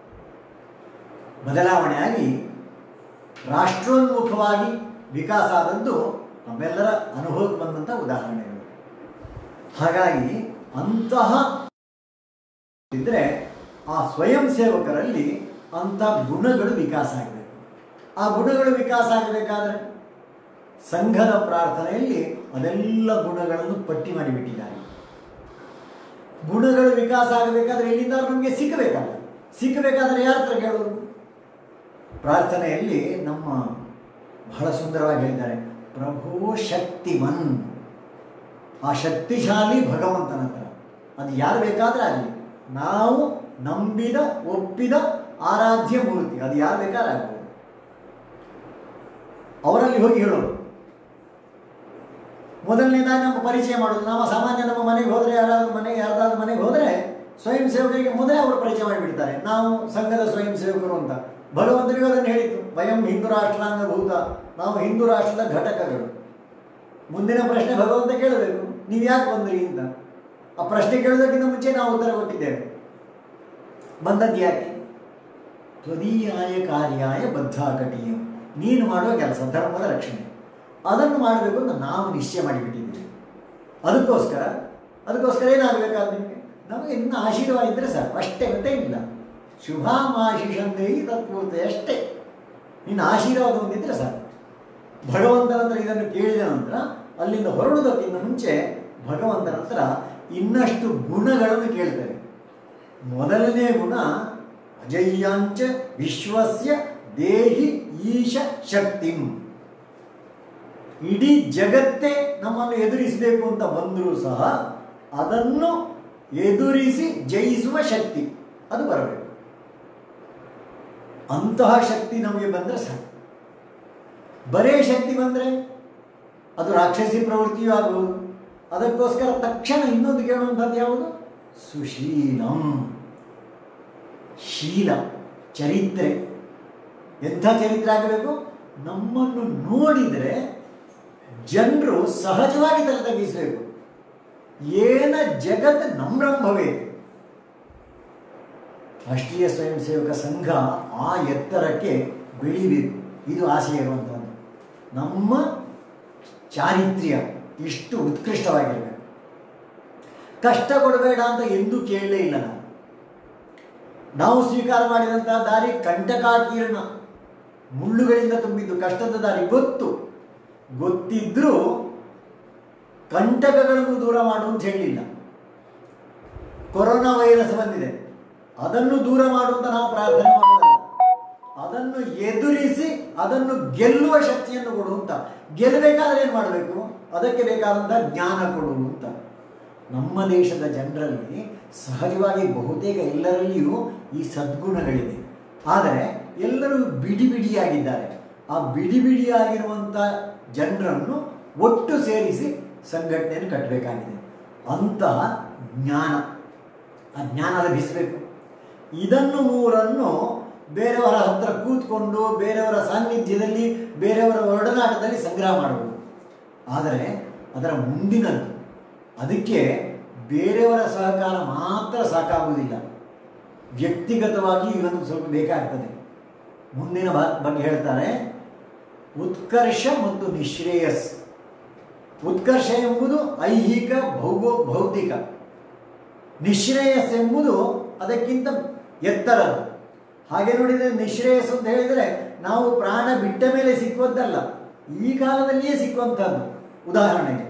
ಬದಲಾವಣೆಯಾಗಿ ರಾಷ್ಟ್ರೋನ್ಮುಖವಾಗಿ ವಿಕಾಸ ಆದದ್ದು ನಮ್ಮೆಲ್ಲರ ಅನುಭವಕ್ಕೆ ಬಂದಂಥ ಉದಾಹರಣೆಗಳು ಹಾಗಾಗಿ ಅಂತಹ ಇದ್ದರೆ ಆ ಸ್ವಯಂ ಸೇವಕರಲ್ಲಿ ಅಂಥ ಗುಣಗಳು ವಿಕಾಸ ಆಗಬೇಕು ಆ ಗುಣಗಳು ವಿಕಾಸ ಆಗಬೇಕಾದ್ರೆ ಸಂಘದ ಪ್ರಾರ್ಥನೆಯಲ್ಲಿ ಅದೆಲ್ಲ ಗುಣಗಳನ್ನು ಪಟ್ಟಿ ಮಾಡಿಬಿಟ್ಟಿದ್ದಾರೆ ಗುಣಗಳು ವಿಕಾಸ ಆಗಬೇಕಾದ್ರೆ ಎಲ್ಲಿಂದ ನಮಗೆ ಸಿಕ್ಕಬೇಕಲ್ಲ ಸಿಕ್ಕಬೇಕಾದ್ರೆ ಯಾರ ಹತ್ರ ಕೇಳೋದು ಪ್ರಾರ್ಥನೆಯಲ್ಲಿ ನಮ್ಮ ಬಹಳ ಸುಂದರವಾಗಿ ಹೇಳಿದ್ದಾರೆ ಪ್ರಭು ಶಕ್ತಿಮನ್ ಆ ಶಕ್ತಿಶಾಲಿ ಭಗವಂತನ ಹತ್ರ ಅದು ಯಾರು ಬೇಕಾದ್ರೆ ಆಗಲಿ ನಾವು ನಂಬಿದ ಒಪ್ಪಿದ ಆರಾಧ್ಯ ಮೂರ್ತಿ ಅದು ಯಾರು ಬೇಕಾದ್ರೆ ಆಗ್ಬೋದು ಅವರಲ್ಲಿ ಹೋಗಿ ಹೇಳೋದು ಮೊದಲನೇದಾಗಿ ನಮ್ಮ ಪರಿಚಯ ಮಾಡೋದು ನಾವು ಸಾಮಾನ್ಯ ನಮ್ಮ ಮನೆಗೆ ಹೋದರೆ ಯಾರಾದ್ರೂ ಮನೆಗೆ ಯಾರ್ದಾದ್ರೂ ಮನೆಗೆ ಹೋದರೆ ಸ್ವಯಂ ಸೇವಕರಿಗೆ ಮೊದಲೇ ಅವರು ಪರಿಚಯ ಮಾಡಿಬಿಡ್ತಾರೆ ನಾವು ಸಂಘದ ಸ್ವಯಂ ಸೇವಕರು ಅಂತ ಭಗವಂತನಿಗೂ ಅದನ್ನು ಹೇಳಿತ್ತು ವಯಂ ಹಿಂದೂ ರಾಷ್ಟ್ರಾಂಗ ಭೂತ ನಾವು ಹಿಂದೂ ರಾಷ್ಟ್ರದ ಘಟಕಗಳು ಮುಂದಿನ ಪ್ರಶ್ನೆ ಭಗವಂತ ಕೇಳಬೇಕು ನೀವು ಯಾಕೆ ಬಂದ್ರಿ ಅಂತ ಆ ಪ್ರಶ್ನೆ ಕೇಳೋದಕ್ಕಿಂತ ಮುಂಚೆ ನಾವು ಉತ್ತರ ಕೊಟ್ಟಿದ್ದೇವೆ ಬಂದದ್ದು ಯಾಕೆ ತ್ವದೀಯಾಯ ಕಾರ್ಯಾಯ ಬದ್ಧಾಕಟೀಯಂ ನೀನು ಮಾಡುವ ಕೆಲಸ ಧರ್ಮದ ರಕ್ಷಣೆ ಅದನ್ನು ಮಾಡಬೇಕು ಅಂತ ನಾವು ನಿಶ್ಚಯ ಮಾಡಿಬಿಟ್ಟಿದ್ದೀವಿ ಅದಕ್ಕೋಸ್ಕರ ಅದಕ್ಕೋಸ್ಕರ ಏನಾಗಬೇಕಾದ ನಿಮಗೆ ನಮಗೆ ಇನ್ನು ಆಶೀರ್ವಾದ ಇದ್ದರೆ ಸಾಕು ಅಷ್ಟೇ ಮತ್ತೆ ಇಲ್ಲ ಶುಭಾಮಾಶಿಷಂದೇಹಿ ತತ್ಪೂರ್ತಿ ಅಷ್ಟೇ ನಿನ್ನ ಆಶೀರ್ವಾದ ಒಂದಿದ್ರೆ ಸಾಕು ಭಗವಂತನ ಹತ್ರ ಇದನ್ನು ಕೇಳಿದ ನಂತರ ಅಲ್ಲಿಂದ ಹೊರಡುವುದಕ್ಕಿಂತ ಮುಂಚೆ ಭಗವಂತನ ಹತ್ರ ಇನ್ನಷ್ಟು ಗುಣಗಳನ್ನು ಕೇಳ್ತಾರೆ ಮೊದಲನೇ ಗುಣ ಅಜಯ್ಯಾಂಚ ವಿಶ್ವಸ್ಯ ದೇಹಿ ಈಶ ಶಕ್ತಿಂ ಇಡೀ ಜಗತ್ತೇ ನಮ್ಮನ್ನು ಎದುರಿಸಬೇಕು ಅಂತ ಬಂದರೂ ಸಹ ಅದನ್ನು ಎದುರಿಸಿ ಜಯಿಸುವ ಶಕ್ತಿ ಅದು ಬರಬೇಕು ಅಂತಹ ಶಕ್ತಿ ನಮಗೆ ಬಂದರೆ ಸಾಕು ಬರೇ ಶಕ್ತಿ ಬಂದರೆ ಅದು ರಾಕ್ಷಸಿ ಪ್ರವೃತ್ತಿಯೂ ಆಗಬಹುದು ಅದಕ್ಕೋಸ್ಕರ ತಕ್ಷಣ ಇನ್ನೊಂದು ಕೇಳುವಂಥದ್ದು ಯಾವುದು ಸುಶೀಲಂ ಶೀಲ ಚರಿತ್ರೆ ಎಂಥ ಚರಿತ್ರೆ ಆಗಬೇಕು ನಮ್ಮನ್ನು ನೋಡಿದರೆ ಜನರು ಸಹಜವಾಗಿ ತಲೆ ತಗ್ಗಿಸಬೇಕು ಏನ ಜಗತ್ ನಮ್ರಂಭವೇ ರಾಷ್ಟ್ರೀಯ ಸ್ವಯಂ ಸೇವಕ ಸಂಘ ಆ ಎತ್ತರಕ್ಕೆ ಬೆಳಿಬೇಕು ಇದು ಆಸೆ ಇರುವಂಥದ್ದು ನಮ್ಮ ಚಾರಿತ್ರ್ಯ ಇಷ್ಟು ಉತ್ಕೃಷ್ಟವಾಗಿರಬೇಕು ಕಷ್ಟ ಕೊಡಬೇಡ ಅಂತ ಎಂದೂ ಕೇಳಲೇ ಇಲ್ಲ ನಾವು ನಾವು ಸ್ವೀಕಾರ ಮಾಡಿದಂತಹ ದಾರಿ ಕಂಟಕಾಕೀರ್ಣ ಮುಳ್ಳುಗಳಿಂದ ತುಂಬಿದ್ದು ಕಷ್ಟದ ದಾರಿ ಗೊತ್ತು ಗೊತ್ತಿದ್ರೂ ಕಂಟಕಗಳನ್ನು ದೂರ ಮಾಡು ಅಂತ ಹೇಳಿಲ್ಲ ಕೊರೋನಾ ವೈರಸ್ ಬಂದಿದೆ ಅದನ್ನು ದೂರ ಮಾಡುವಂತ ನಾವು ಪ್ರಾರ್ಥನೆ ಮಾಡೋದಲ್ಲ ಅದನ್ನು ಎದುರಿಸಿ ಅದನ್ನು ಗೆಲ್ಲುವ ಶಕ್ತಿಯನ್ನು ಕೊಡು ಅಂತ ಗೆಲ್ಲಬೇಕಾದ್ರೆ ಏನು ಮಾಡಬೇಕು ಅದಕ್ಕೆ ಬೇಕಾದಂಥ ಜ್ಞಾನ ಕೊಡು ಅಂತ ನಮ್ಮ ದೇಶದ ಜನರಲ್ಲಿ ಸಹಜವಾಗಿ ಬಹುತೇಕ ಎಲ್ಲರಲ್ಲಿಯೂ ಈ ಸದ್ಗುಣಗಳಿದೆ ಆದರೆ ಎಲ್ಲರೂ ಬಿಡಿ ಬಿಡಿಯಾಗಿದ್ದಾರೆ ಆ ಬಿಡಿ ಬಿಡಿಯಾಗಿರುವಂಥ ಜನರನ್ನು ಒಟ್ಟು ಸೇರಿಸಿ ಸಂಘಟನೆಯನ್ನು ಕಟ್ಟಬೇಕಾಗಿದೆ ಅಂತಹ ಜ್ಞಾನ ಆ ಜ್ಞಾನ ಲಭಿಸಬೇಕು ಇದನ್ನು ಮೂರನ್ನು ಬೇರೆಯವರ ಹತ್ರ ಕೂತ್ಕೊಂಡು ಬೇರೆಯವರ ಸಾನ್ನಿಧ್ಯದಲ್ಲಿ ಬೇರೆಯವರ ಒಡನಾಟದಲ್ಲಿ ಸಂಗ್ರಹ ಮಾಡಬಹುದು ಆದರೆ ಅದರ ಮುಂದಿನದ್ದು ಅದಕ್ಕೆ ಬೇರೆಯವರ ಸಹಕಾರ ಮಾತ್ರ ಸಾಕಾಗುವುದಿಲ್ಲ ವ್ಯಕ್ತಿಗತವಾಗಿ ಇವನು ಸ್ವಲ್ಪ ಬೇಕಾಗ್ತದೆ ಮುಂದಿನ ಬಾ- ಬಗ್ಗೆ ಹೇಳ್ತಾರೆ ಉತ್ಕರ್ಷ ಮತ್ತು ನಿಶ್ರೇಯಸ್ ಉತ್ಕರ್ಷ ಎಂಬುದು ಐಹಿಕ ಭೌಗೋ ಭೌತಿಕ ನಿಶ್ರೇಯಸ್ ಎಂಬುದು ಅದಕ್ಕಿಂತ ಎತ್ತರದು ಹಾಗೆ ನೋಡಿದರೆ ನಿಶ್ರೇಯಸ್ ಅಂತ ಹೇಳಿದರೆ ನಾವು ಪ್ರಾಣ ಬಿಟ್ಟ ಮೇಲೆ ಸಿಕ್ಕುವಂತಲ್ಲ ಈ ಕಾಲದಲ್ಲಿಯೇ ಸಿಕ್ಕುವಂಥದ್ದು ಉದಾಹರಣೆಗೆ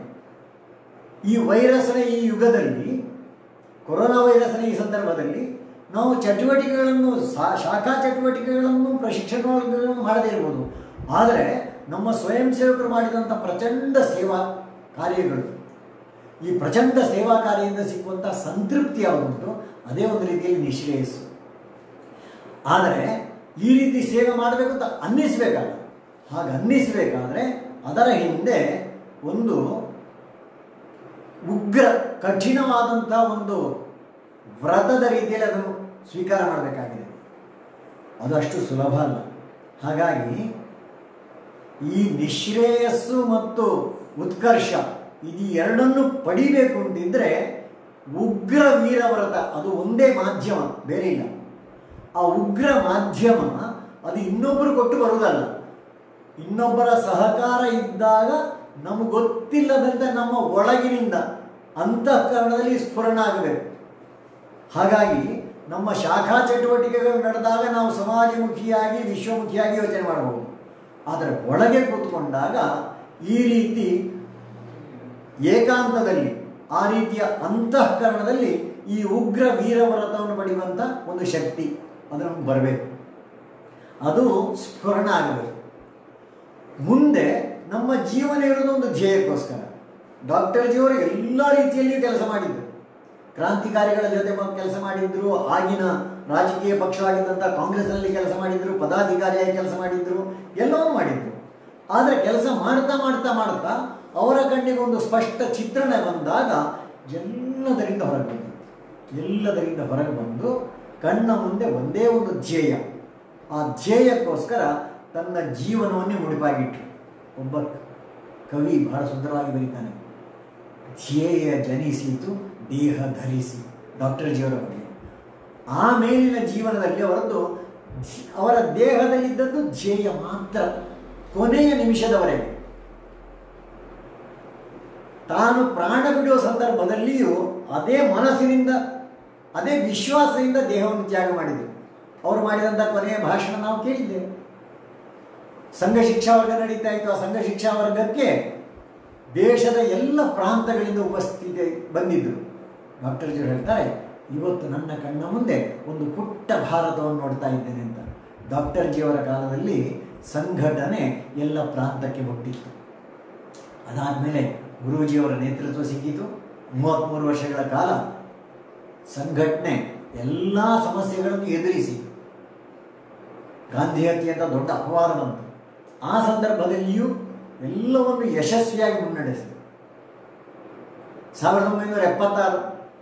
ಈ ವೈರಸ್ನ ಈ ಯುಗದಲ್ಲಿ ಕೊರೋನಾ ವೈರಸ್ನ ಈ ಸಂದರ್ಭದಲ್ಲಿ ನಾವು ಚಟುವಟಿಕೆಗಳನ್ನು ಸಾ- ಶಾಖಾ ಚಟುವಟಿಕೆಗಳನ್ನು ಪ್ರಶಿಕ್ಷಣಗಳನ್ನು ಮಾಡದೇ ಇರ್ಬೋದು ಆದರೆ ನಮ್ಮ ಸ್ವಯಂ ಸೇವಕರು ಮಾಡಿದಂಥ ಪ್ರಚಂಡ ಸೇವಾ ಕಾರ್ಯಗಳು ಈ ಪ್ರಚಂಡ ಸೇವಾ ಕಾರ್ಯದಿಂದ ಸಿಕ್ಕುವಂಥ ಸಂತೃಪ್ತಿ ಯಾವುದುಂಟು ಅದೇ ಒಂದು ರೀತಿಯಲ್ಲಿ ನಿಶ್ರೇಯಸ್ಸು ಆದರೆ ಈ ರೀತಿ ಸೇವೆ ಮಾಡಬೇಕು ಅಂತ ಅನ್ನಿಸ್ಬೇಕಲ್ಲ ಹಾಗೆ ಅನ್ನಿಸ್ಬೇಕಾದ್ರೆ ಅದರ ಹಿಂದೆ ಒಂದು ಉಗ್ರ ಕಠಿಣವಾದಂಥ ಒಂದು ವ್ರತದ ರೀತಿಯಲ್ಲಿ ಅದನ್ನು ಸ್ವೀಕಾರ ಮಾಡಬೇಕಾಗಿದೆ ಅದು ಅಷ್ಟು ಸುಲಭ ಅಲ್ಲ ಹಾಗಾಗಿ ಈ ನಿಶ್ರೇಯಸ್ಸು ಮತ್ತು ಉತ್ಕರ್ಷ ಇದು ಎರಡನ್ನು ಪಡಿಬೇಕು ಅಂತಿದ್ರೆ ಉಗ್ರ ವೀರವ್ರತ ಅದು ಒಂದೇ ಮಾಧ್ಯಮ ಬೇರೆ ಇಲ್ಲ ಆ ಉಗ್ರ ಮಾಧ್ಯಮ ಅದು ಇನ್ನೊಬ್ಬರು ಕೊಟ್ಟು ಬರುವುದಲ್ಲ ಇನ್ನೊಬ್ಬರ ಸಹಕಾರ ಇದ್ದಾಗ ನಮಗೆ ಗೊತ್ತಿಲ್ಲದಂತೆ ನಮ್ಮ ಒಳಗಿನಿಂದ ಅಂತಃಕರಣದಲ್ಲಿ ಸ್ಫುರಣ ಆಗಬೇಕು ಹಾಗಾಗಿ ನಮ್ಮ ಶಾಖಾ ಚಟುವಟಿಕೆಗಳು ನಡೆದಾಗ ನಾವು ಸಮಾಜಮುಖಿಯಾಗಿ ವಿಶ್ವಮುಖಿಯಾಗಿ ಯೋಚನೆ ಮಾಡಬಹುದು ಆದರೆ ಒಳಗೆ ಕೂತ್ಕೊಂಡಾಗ ಈ ರೀತಿ ಏಕಾಂತದಲ್ಲಿ ಆ ರೀತಿಯ ಅಂತಃಕರಣದಲ್ಲಿ ಈ ಉಗ್ರ ವೀರವ್ರತವನ್ನು ಪಡೆಯುವಂಥ ಒಂದು ಶಕ್ತಿ ಅದು ನಮ್ಗೆ ಬರಬೇಕು ಅದು ಸ್ಫುರಣ ಆಗಬೇಕು ಮುಂದೆ ನಮ್ಮ ಜೀವನ ಇರೋದು ಒಂದು ಧ್ಯೇಯಕ್ಕೋಸ್ಕರ ಡಾಕ್ಟರ್ ಜಿಯವರು ಎಲ್ಲ ರೀತಿಯಲ್ಲಿಯೂ ಕೆಲಸ ಮಾಡಿದ್ರು ಕ್ರಾಂತಿಕಾರಿಗಳ ಜೊತೆ ಮ- ಕೆಲಸ ಮಾಡಿದ್ರು ಆಗಿನ ರಾಜಕೀಯ ಪಕ್ಷವಾಗಿದ್ದಂಥ ಕಾಂಗ್ರೆಸ್ನಲ್ಲಿ ಕೆಲಸ ಮಾಡಿದ್ರು ಪದಾಧಿಕಾರಿಯಾಗಿ ಕೆಲಸ ಮಾಡಿದ್ರು ಎಲ್ಲವನ್ನೂ ಮಾಡಿದ್ರು ಆದರೆ ಕೆಲಸ ಮಾಡ್ತಾ ಮಾಡ್ತಾ ಮಾಡ್ತಾ ಅವರ ಕಣ್ಣಿಗೆ ಒಂದು ಸ್ಪಷ್ಟ ಚಿತ್ರಣ ಬಂದಾಗ ಎಲ್ಲದರಿಂದ ಹೊರಗೆ ಬಂದರು ಎಲ್ಲದರಿಂದ ಹೊರಗೆ ಬಂದು ಕಣ್ಣ ಮುಂದೆ ಒಂದೇ ಒಂದು ಧ್ಯೇಯ ಆ ಧ್ಯೇಯಕ್ಕೋಸ್ಕರ ತನ್ನ ಜೀವನವನ್ನೇ ಮುಡಿಪಾಗಿಟ್ಟರು ಒಬ್ಬ ಕವಿ ಬಹಳ ಸುಂದರವಾಗಿ ಬರೀತಾನೆ ಧ್ಯೇಯ ಜನಿಸಿತು ದೇಹ ಧರಿಸಿ ಡಾಕ್ಟರ್ ಜಿಯವರ ಬಗ್ಗೆ ಆ ಮೇಲಿನ ಜೀವನದಲ್ಲಿ ಅವರದ್ದು ಧಿ- ಅವರ ದೇಹದಲ್ಲಿದ್ದದ್ದು ಧ್ಯೇಯ ಮಾತ್ರ ಕೊನೆಯ ನಿಮಿಷದವರೆಗೆ ತಾನು ಪ್ರಾಣ ಬಿಡುವ ಸಂದರ್ಭದಲ್ಲಿಯೂ ಅದೇ ಮನಸ್ಸಿನಿಂದ ಅದೇ ವಿಶ್ವಾಸದಿಂದ ದೇಹವನ್ನು ತ್ಯಾಗ ಮಾಡಿದರು ಅವರು ಮಾಡಿದಂಥ ಕೊನೆಯ ಭಾಷಣ ನಾವು ಕೇಳಿದ್ದೇವೆ ಸಂಘ ಶಿಕ್ಷಾ ವರ್ಗ ನಡೀತಾ ಇತ್ತು ಆ ಸಂಘ ಶಿಕ್ಷಾ ವರ್ಗಕ್ಕೆ ದೇಶದ ಎಲ್ಲ ಪ್ರಾಂತಗಳಿಂದ ಉಪಸ್ಥಿತಿ ಬಂದಿದ್ದರು ಡಾಕ್ಟರ್ ಜಿ ಹೇಳ್ತಾರೆ ಇವತ್ತು ನನ್ನ ಕಣ್ಣ ಮುಂದೆ ಒಂದು ಪುಟ್ಟ ಭಾರತವನ್ನು ನೋಡ್ತಾ ಇದ್ದೇನೆ ಅಂತ ಡಾಕ್ಟರ್ ಜಿಯವರ ಕಾಲದಲ್ಲಿ ಸಂಘಟನೆ ಎಲ್ಲ ಪ್ರಾಂತಕ್ಕೆ ಮುಟ್ಟಿತ್ತು ಅದಾದಮೇಲೆ ಗುರೂಜಿಯವರ ನೇತೃತ್ವ ಸಿಕ್ಕಿತು ಮೂವತ್ತ್ಮೂರು ವರ್ಷಗಳ ಕಾಲ ಸಂಘಟನೆ ಎಲ್ಲ ಸಮಸ್ಯೆಗಳನ್ನು ಎದುರಿಸಿ ಗಾಂಧಿ ಹತ್ಯೆ ಅಂತ ದೊಡ್ಡ ಅಪವಾದ ಬಂತು ಆ ಸಂದರ್ಭದಲ್ಲಿಯೂ ಎಲ್ಲವನ್ನು ಯಶಸ್ವಿಯಾಗಿ ಮುನ್ನಡೆಸಿದೆ ಸಾವಿರದ ಒಂಬೈನೂರ ಎಪ್ಪತ್ತಾರು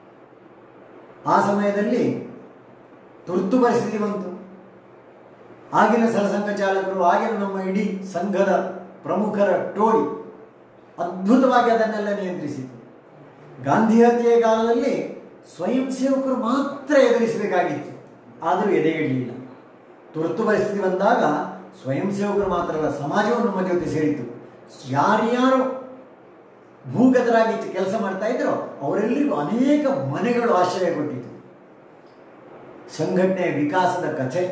ಆ ಸಮಯದಲ್ಲಿ ತುರ್ತು ಪರಿಸ್ಥಿತಿ ಬಂತು ಆಗಿನ ಸರಸಂಘ ಚಾಲಕರು ಆಗಿನ ನಮ್ಮ ಇಡೀ ಸಂಘದ ಪ್ರಮುಖರ ಟೋಳಿ ಅದ್ಭುತವಾಗಿ ಅದನ್ನೆಲ್ಲ ನಿಯಂತ್ರಿಸಿತು ಗಾಂಧಿ ಹತ್ಯೆಯ ಕಾಲದಲ್ಲಿ ಸ್ವಯಂ ಸೇವಕರು ಮಾತ್ರ ಎದುರಿಸಬೇಕಾಗಿತ್ತು ಆದರೂ ಎದೆಗಿಡಲಿಲ್ಲ ತುರ್ತು ಪರಿಸ್ಥಿತಿ ಬಂದಾಗ ಸ್ವಯಂ ಸೇವಕರು ಮಾತ್ರ ಅಲ್ಲ ಸಮಾಜವು ನಮ್ಮ ಜೊತೆ ಸೇರಿತು ಯಾರ್ಯಾರು ಭೂಗತರಾಗಿ ಕೆಲಸ ಮಾಡ್ತಾ ಇದ್ರೋ ಅವರೆಲ್ಲರಿಗೂ ಅನೇಕ ಮನೆಗಳು ಆಶ್ರಯ ಕೊಟ್ಟಿತು ಸಂಘಟನೆಯ ವಿಕಾಸದ ಕಥೆ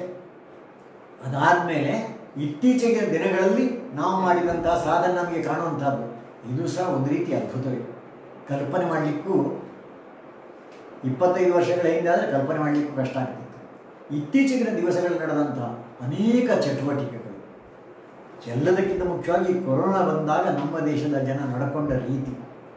ಅದಾದಮೇಲೆ ಇತ್ತೀಚೆಗಿನ ದಿನಗಳಲ್ಲಿ ನಾವು ಮಾಡಿದಂತಹ ಸಾಧನೆ ನಮಗೆ ಕಾಣುವಂಥದ್ದು ಇದು ಸಹ ಒಂದು ರೀತಿ ಅದ್ಭುತವೇ ಕಲ್ಪನೆ ಮಾಡಲಿಕ್ಕೂ ಇಪ್ಪತ್ತೈದು ವರ್ಷಗಳ ಹಿಂದೆ ಆದರೆ ಕಲ್ಪನೆ ಮಾಡಲಿಕ್ಕೂ ಕಷ್ಟ ಆಗ್ತಿತ್ತು ಇತ್ತೀಚೆಗಿನ ದಿವಸಗಳಲ್ಲಿ ನಡೆದಂತಹ ಅನೇಕ ಚಟುವಟಿಕೆಗಳು ಎಲ್ಲದಕ್ಕಿಂತ ಮುಖ್ಯವಾಗಿ ಕೊರೋನಾ ಬಂದಾಗ ನಮ್ಮ ದೇಶದ ಜನ ನಡ್ಕೊಂಡ ರೀತಿ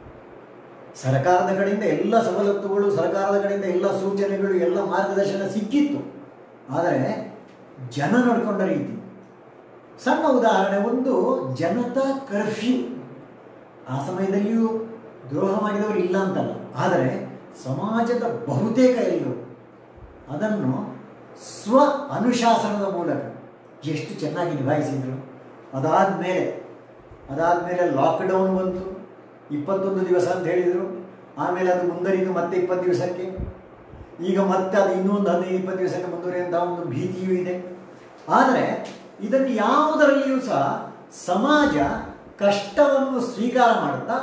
ಸರ್ಕಾರದ ಕಡೆಯಿಂದ ಎಲ್ಲ ಸವಲತ್ತುಗಳು ಸರ್ಕಾರದ ಕಡೆಯಿಂದ ಎಲ್ಲ ಸೂಚನೆಗಳು ಎಲ್ಲ ಮಾರ್ಗದರ್ಶನ ಸಿಕ್ಕಿತ್ತು ಆದರೆ ಜನ ನಡ್ಕೊಂಡ ರೀತಿ ಸಣ್ಣ ಉದಾಹರಣೆ ಒಂದು ಜನತಾ ಕರ್ಫ್ಯೂ ಆ ಸಮಯದಲ್ಲಿಯೂ ದ್ರೋಹ ಮಾಡಿದವರು ಇಲ್ಲ ಅಂತಲ್ಲ ಆದರೆ ಸಮಾಜದ ಬಹುತೇಕ ಎಲ್ಲರೂ ಅದನ್ನು ಸ್ವ ಅನುಶಾಸನದ ಮೂಲಕ ಎಷ್ಟು ಚೆನ್ನಾಗಿ ನಿಭಾಯಿಸಿದರು ಅದಾದಮೇಲೆ ಅದಾದಮೇಲೆ ಲಾಕ್ಡೌನ್ ಬಂತು ಇಪ್ಪತ್ತೊಂದು ದಿವಸ ಅಂತ ಹೇಳಿದರು ಆಮೇಲೆ ಅದು ಮುಂದರಿದು ಮತ್ತೆ ಇಪ್ಪತ್ತು ದಿವಸಕ್ಕೆ ಈಗ ಮತ್ತೆ ಅದು ಇನ್ನೊಂದು ಹದಿನೈದು ಇಪ್ಪತ್ತು ದಿವಸಕ್ಕೆ ಮುಂದುವರಿಯುವಂಥ ಒಂದು ಭೀತಿಯೂ ಇದೆ ಆದರೆ ಇದನ್ನು ಯಾವುದರಲ್ಲಿಯೂ ಸಹ ಸಮಾಜ ಕಷ್ಟವನ್ನು ಸ್ವೀಕಾರ ಮಾಡುತ್ತಾ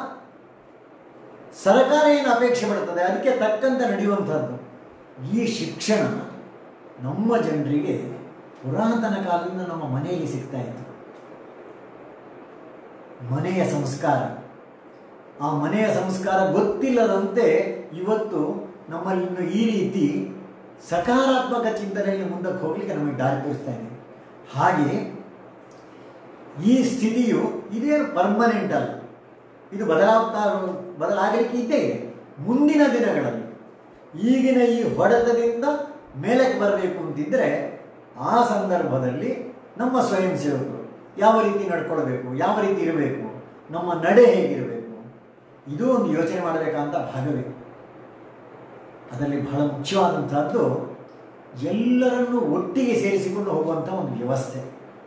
ಸರ್ಕಾರ ಏನು ಅಪೇಕ್ಷೆ ಪಡ್ತದೆ ಅದಕ್ಕೆ ತಕ್ಕಂತೆ ನಡೆಯುವಂಥದ್ದು ಈ ಶಿಕ್ಷಣ ನಮ್ಮ ಜನರಿಗೆ ಪುರಾತನ ಕಾಲದಿಂದ ನಮ್ಮ ಮನೆಯಲ್ಲಿ ಸಿಗ್ತಾ ಇತ್ತು ಮನೆಯ ಸಂಸ್ಕಾರ ಆ ಮನೆಯ ಸಂಸ್ಕಾರ ಗೊತ್ತಿಲ್ಲದಂತೆ ಇವತ್ತು ನಮ್ಮಲ್ಲಿ ಇನ್ನು ಈ ರೀತಿ ಸಕಾರಾತ್ಮಕ ಚಿಂತನೆಯಲ್ಲಿ ಮುಂದಕ್ಕೆ ಹೋಗ್ಲಿಕ್ಕೆ ನಮಗೆ ದಾರಿ ತೋರಿಸ್ತಾ ಇದೆ ಹಾಗೆ ಈ ಸ್ಥಿತಿಯು ಇದೇನು ಪರ್ಮನೆಂಟ್ ಅಲ್ಲ ಇದು ಬದಲಾಗ್ತಾ ಬದಲಾಗಲಿಕ್ಕೆ ಇದ್ದೇ ಇದೆ ಮುಂದಿನ ದಿನಗಳಲ್ಲಿ ಈಗಿನ ಈ ಹೊಡೆತದಿಂದ ಮೇಲಕ್ಕೆ ಬರಬೇಕು ಅಂತಿದ್ರೆ ಆ ಸಂದರ್ಭದಲ್ಲಿ ನಮ್ಮ ಸ್ವಯಂ ಸೇವಕರು ಯಾವ ರೀತಿ ನಡ್ಕೊಳ್ಬೇಕು ಯಾವ ರೀತಿ ಇರಬೇಕು ನಮ್ಮ ನಡೆ ಹೇಗಿರಬೇಕು ಇದು ಒಂದು ಯೋಚನೆ ಮಾಡಬೇಕಂತ ಭಾಗವೇ ಅದರಲ್ಲಿ ಬಹಳ ಮುಖ್ಯವಾದಂಥದ್ದು ಎಲ್ಲರನ್ನು ಒಟ್ಟಿಗೆ ಸೇರಿಸಿಕೊಂಡು ಹೋಗುವಂಥ ಒಂದು ವ್ಯವಸ್ಥೆ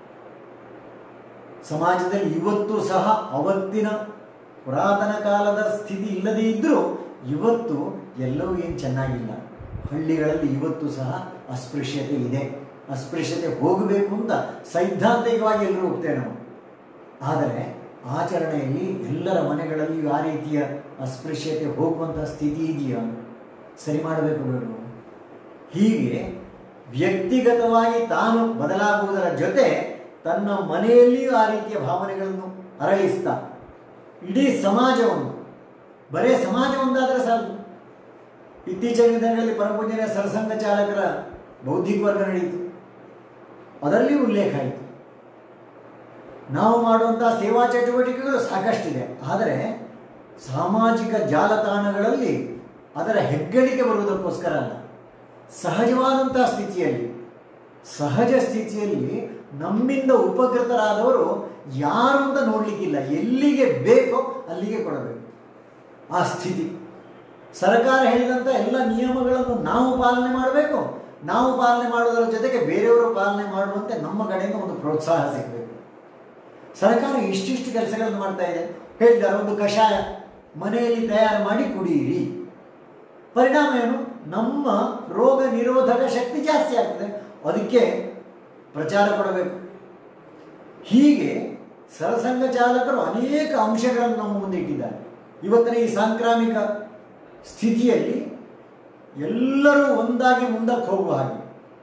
ಸಮಾಜದಲ್ಲಿ ಇವತ್ತು ಸಹ ಅವತ್ತಿನ ಪುರಾತನ ಕಾಲದ ಸ್ಥಿತಿ ಇಲ್ಲದೇ ಇದ್ದರೂ ಇವತ್ತು ಎಲ್ಲವೂ ಏನು ಚೆನ್ನಾಗಿಲ್ಲ ಹಳ್ಳಿಗಳಲ್ಲಿ ಇವತ್ತು ಸಹ ಅಸ್ಪೃಶ್ಯತೆ ಇದೆ ಅಸ್ಪೃಶ್ಯತೆ ಹೋಗಬೇಕು ಅಂತ ಸೈದ್ಧಾಂತಿಕವಾಗಿ ಎಲ್ಲರೂ ಹೋಗ್ತೇವೆ ನಾವು ಆದರೆ ಆಚರಣೆಯಲ್ಲಿ ಎಲ್ಲರ ಮನೆಗಳಲ್ಲಿ ಆ ರೀತಿಯ ಅಸ್ಪೃಶ್ಯತೆ ಹೋಗುವಂಥ ಸ್ಥಿತಿ ಇದೆಯಾ ಸರಿ ಮಾಡಬೇಕು ಬೇಡ ಹೀಗೆ ವ್ಯಕ್ತಿಗತವಾಗಿ ತಾನು ಬದಲಾಗುವುದರ ಜೊತೆ ತನ್ನ ಮನೆಯಲ್ಲಿಯೂ ಆ ರೀತಿಯ ಭಾವನೆಗಳನ್ನು ಅರಳಿಸ್ತಾ ಇಡೀ ಸಮಾಜವನ್ನು ಬರೇ ಸಮಾಜ ಒಂದಾದರೆ ಸಾಕು ಇತ್ತೀಚಿನ ದಿನಗಳಲ್ಲಿ ಪರಮಪೂಜ್ಯರ ಸರಸಂಘ ಚಾಲಕರ ಬೌದ್ಧಿಕ ವರ್ಗ ನಡೆಯಿತು ಅದರಲ್ಲಿ ಉಲ್ಲೇಖ ಆಯಿತು ನಾವು ಮಾಡುವಂತಹ ಸೇವಾ ಚಟುವಟಿಕೆಗಳು ಸಾಕಷ್ಟಿದೆ ಆದರೆ ಸಾಮಾಜಿಕ ಜಾಲತಾಣಗಳಲ್ಲಿ ಅದರ ಹೆಗ್ಗಳಿಕೆ ಬರುವುದಕ್ಕೋಸ್ಕರ ಅಲ್ಲ ಸಹಜವಾದಂತಹ ಸ್ಥಿತಿಯಲ್ಲಿ ಸಹಜ ಸ್ಥಿತಿಯಲ್ಲಿ ನಮ್ಮಿಂದ ಉಪಕೃತರಾದವರು ಯಾರು ಅಂತ ನೋಡಲಿಕ್ಕಿಲ್ಲ ಎಲ್ಲಿಗೆ ಬೇಕೋ ಅಲ್ಲಿಗೆ ಕೊಡಬೇಕು ಆ ಸ್ಥಿತಿ ಸರ್ಕಾರ ಹೇಳಿದಂಥ ಎಲ್ಲ ನಿಯಮಗಳನ್ನು ನಾವು ಪಾಲನೆ ಮಾಡಬೇಕು ನಾವು ಪಾಲನೆ ಮಾಡೋದರ ಜೊತೆಗೆ ಬೇರೆಯವರು ಪಾಲನೆ ಮಾಡುವಂತೆ ನಮ್ಮ ಕಡೆಯಿಂದ ಒಂದು ಪ್ರೋತ್ಸಾಹ ಸಿಗಬೇಕು ಸರ್ಕಾರ ಇಷ್ಟಿಷ್ಟು ಕೆಲಸಗಳನ್ನು ಮಾಡ್ತಾ ಇದೆ ಹೇಳಿದ್ದಾರೆ ಒಂದು ಕಷಾಯ ಮನೆಯಲ್ಲಿ ತಯಾರು ಮಾಡಿ ಕುಡಿಯಿರಿ ಪರಿಣಾಮ ಏನು ನಮ್ಮ ರೋಗ ನಿರೋಧಕ ಶಕ್ತಿ ಜಾಸ್ತಿ ಆಗ್ತದೆ ಅದಕ್ಕೆ ಪ್ರಚಾರ ಕೊಡಬೇಕು ಹೀಗೆ ಸರಸಂಘ ಚಾಲಕರು ಅನೇಕ ಅಂಶಗಳನ್ನು ನಮ್ಮ ಮುಂದೆ ಇಟ್ಟಿದ್ದಾರೆ ಇವತ್ತಿನ ಈ ಸಾಂಕ್ರಾಮಿಕ ಸ್ಥಿತಿಯಲ್ಲಿ ಎಲ್ಲರೂ ಒಂದಾಗಿ ಮುಂದಕ್ಕೆ ಹೋಗುವ ಹಾಗೆ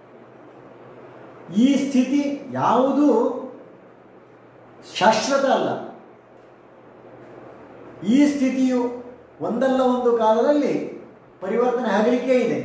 ಈ ಸ್ಥಿತಿ ಯಾವುದೂ ಶಾಶ್ವತ ಅಲ್ಲ ಈ ಸ್ಥಿತಿಯು ಒಂದಲ್ಲ ಒಂದು ಕಾಲದಲ್ಲಿ ಪರಿವರ್ತನೆ ಆಗಲಿಕ್ಕೆ ಇದೆ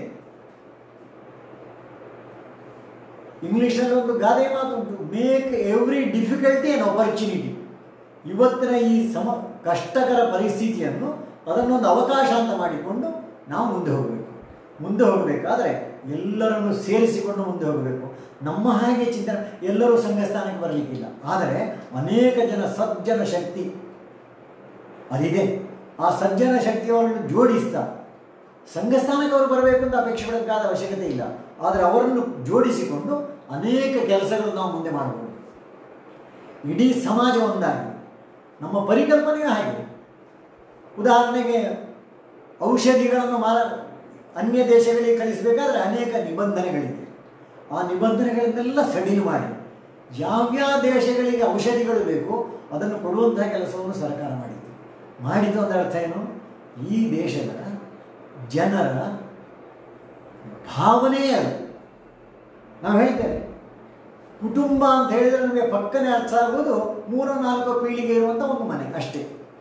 ಇಂಗ್ಲಿಷ್ನಲ್ಲಿ ಒಂದು ಗಾದೆ ಮಾತುಂಟು make every difficulty an opportunity ಇವತ್ತಿನ ಈ ಸಮ ಕಷ್ಟಕರ ಪರಿಸ್ಥಿತಿಯನ್ನು ಅದನ್ನೊಂದು ಅವಕಾಶ ಅಂತ ಮಾಡಿಕೊಂಡು ನಾವು ಮುಂದೆ ಹೋಗಬೇಕು ಮುಂದೆ ಹೋಗಬೇಕಾದ್ರೆ ಎಲ್ಲರನ್ನು ಸೇರಿಸಿಕೊಂಡು ಮುಂದೆ ಹೋಗಬೇಕು ನಮ್ಮ ಹಾಗೆ ಚಿಂತನೆ ಎಲ್ಲರೂ ಸಂಘ ಸ್ಥಾನಕ್ಕೆ ಬರಲಿಕ್ಕಿಲ್ಲ ಆದರೆ ಅನೇಕ ಜನ ಸಜ್ಜನ ಶಕ್ತಿ ಅದಿದೆ ಆ ಸಜ್ಜನ ಶಕ್ತಿಯನ್ನು ಜೋಡಿಸ್ತಾ ಸಂಘಸ್ಥಾನಕ್ಕೆ ಅವರು ಬರಬೇಕು ಅಂತ ಅಪೇಕ್ಷೆ ಪಡಬೇಕಾದ ಅವಶ್ಯಕತೆ ಇಲ್ಲ ಆದರೆ ಅವರನ್ನು ಜೋಡಿಸಿಕೊಂಡು ಅನೇಕ ಕೆಲಸಗಳು ನಾವು ಮುಂದೆ ಮಾಡಬಹುದು ಇಡೀ ಸಮಾಜ ಒಂದಾಗಿ ನಮ್ಮ ಪರಿಕಲ್ಪನೆಯೂ ಹಾಗೆ ಉದಾಹರಣೆಗೆ ಔಷಧಿಗಳನ್ನು ಮಾರ ಅನ್ಯ ದೇಶಗಳಿಗೆ ಕಳಿಸಬೇಕಾದ್ರೆ ಅನೇಕ ನಿಬಂಧನೆಗಳಿದೆ ಆ ನಿಬಂಧನೆಗಳನ್ನೆಲ್ಲ ಸಡಿಲು ಮಾಡಿ ಯಾವ್ಯಾವ ದೇಶಗಳಿಗೆ ಔಷಧಿಗಳು ಬೇಕು ಅದನ್ನು ಕೊಡುವಂತಹ ಕೆಲಸವನ್ನು ಸರ್ಕಾರ ಮಾಡಿದೆ ಮಾಡಿದ್ದು ಒಂದು ಅರ್ಥ ಏನು ಈ ದೇಶದ ಜನರ ಭಾವನೆಯೇ ಅದು ನಾವು ಹೇಳ್ತೇವೆ ಕುಟುಂಬ ಅಂತ ಹೇಳಿದರೆ ನಮಗೆ ಪಕ್ಕನೆ ಅರ್ಥ ಆಗೋದು ಮೂರು ನಾಲ್ಕು ಪೀಳಿಗೆ ಇರುವಂಥ ಒಂದು ಮನೆ ಅಷ್ಟೇ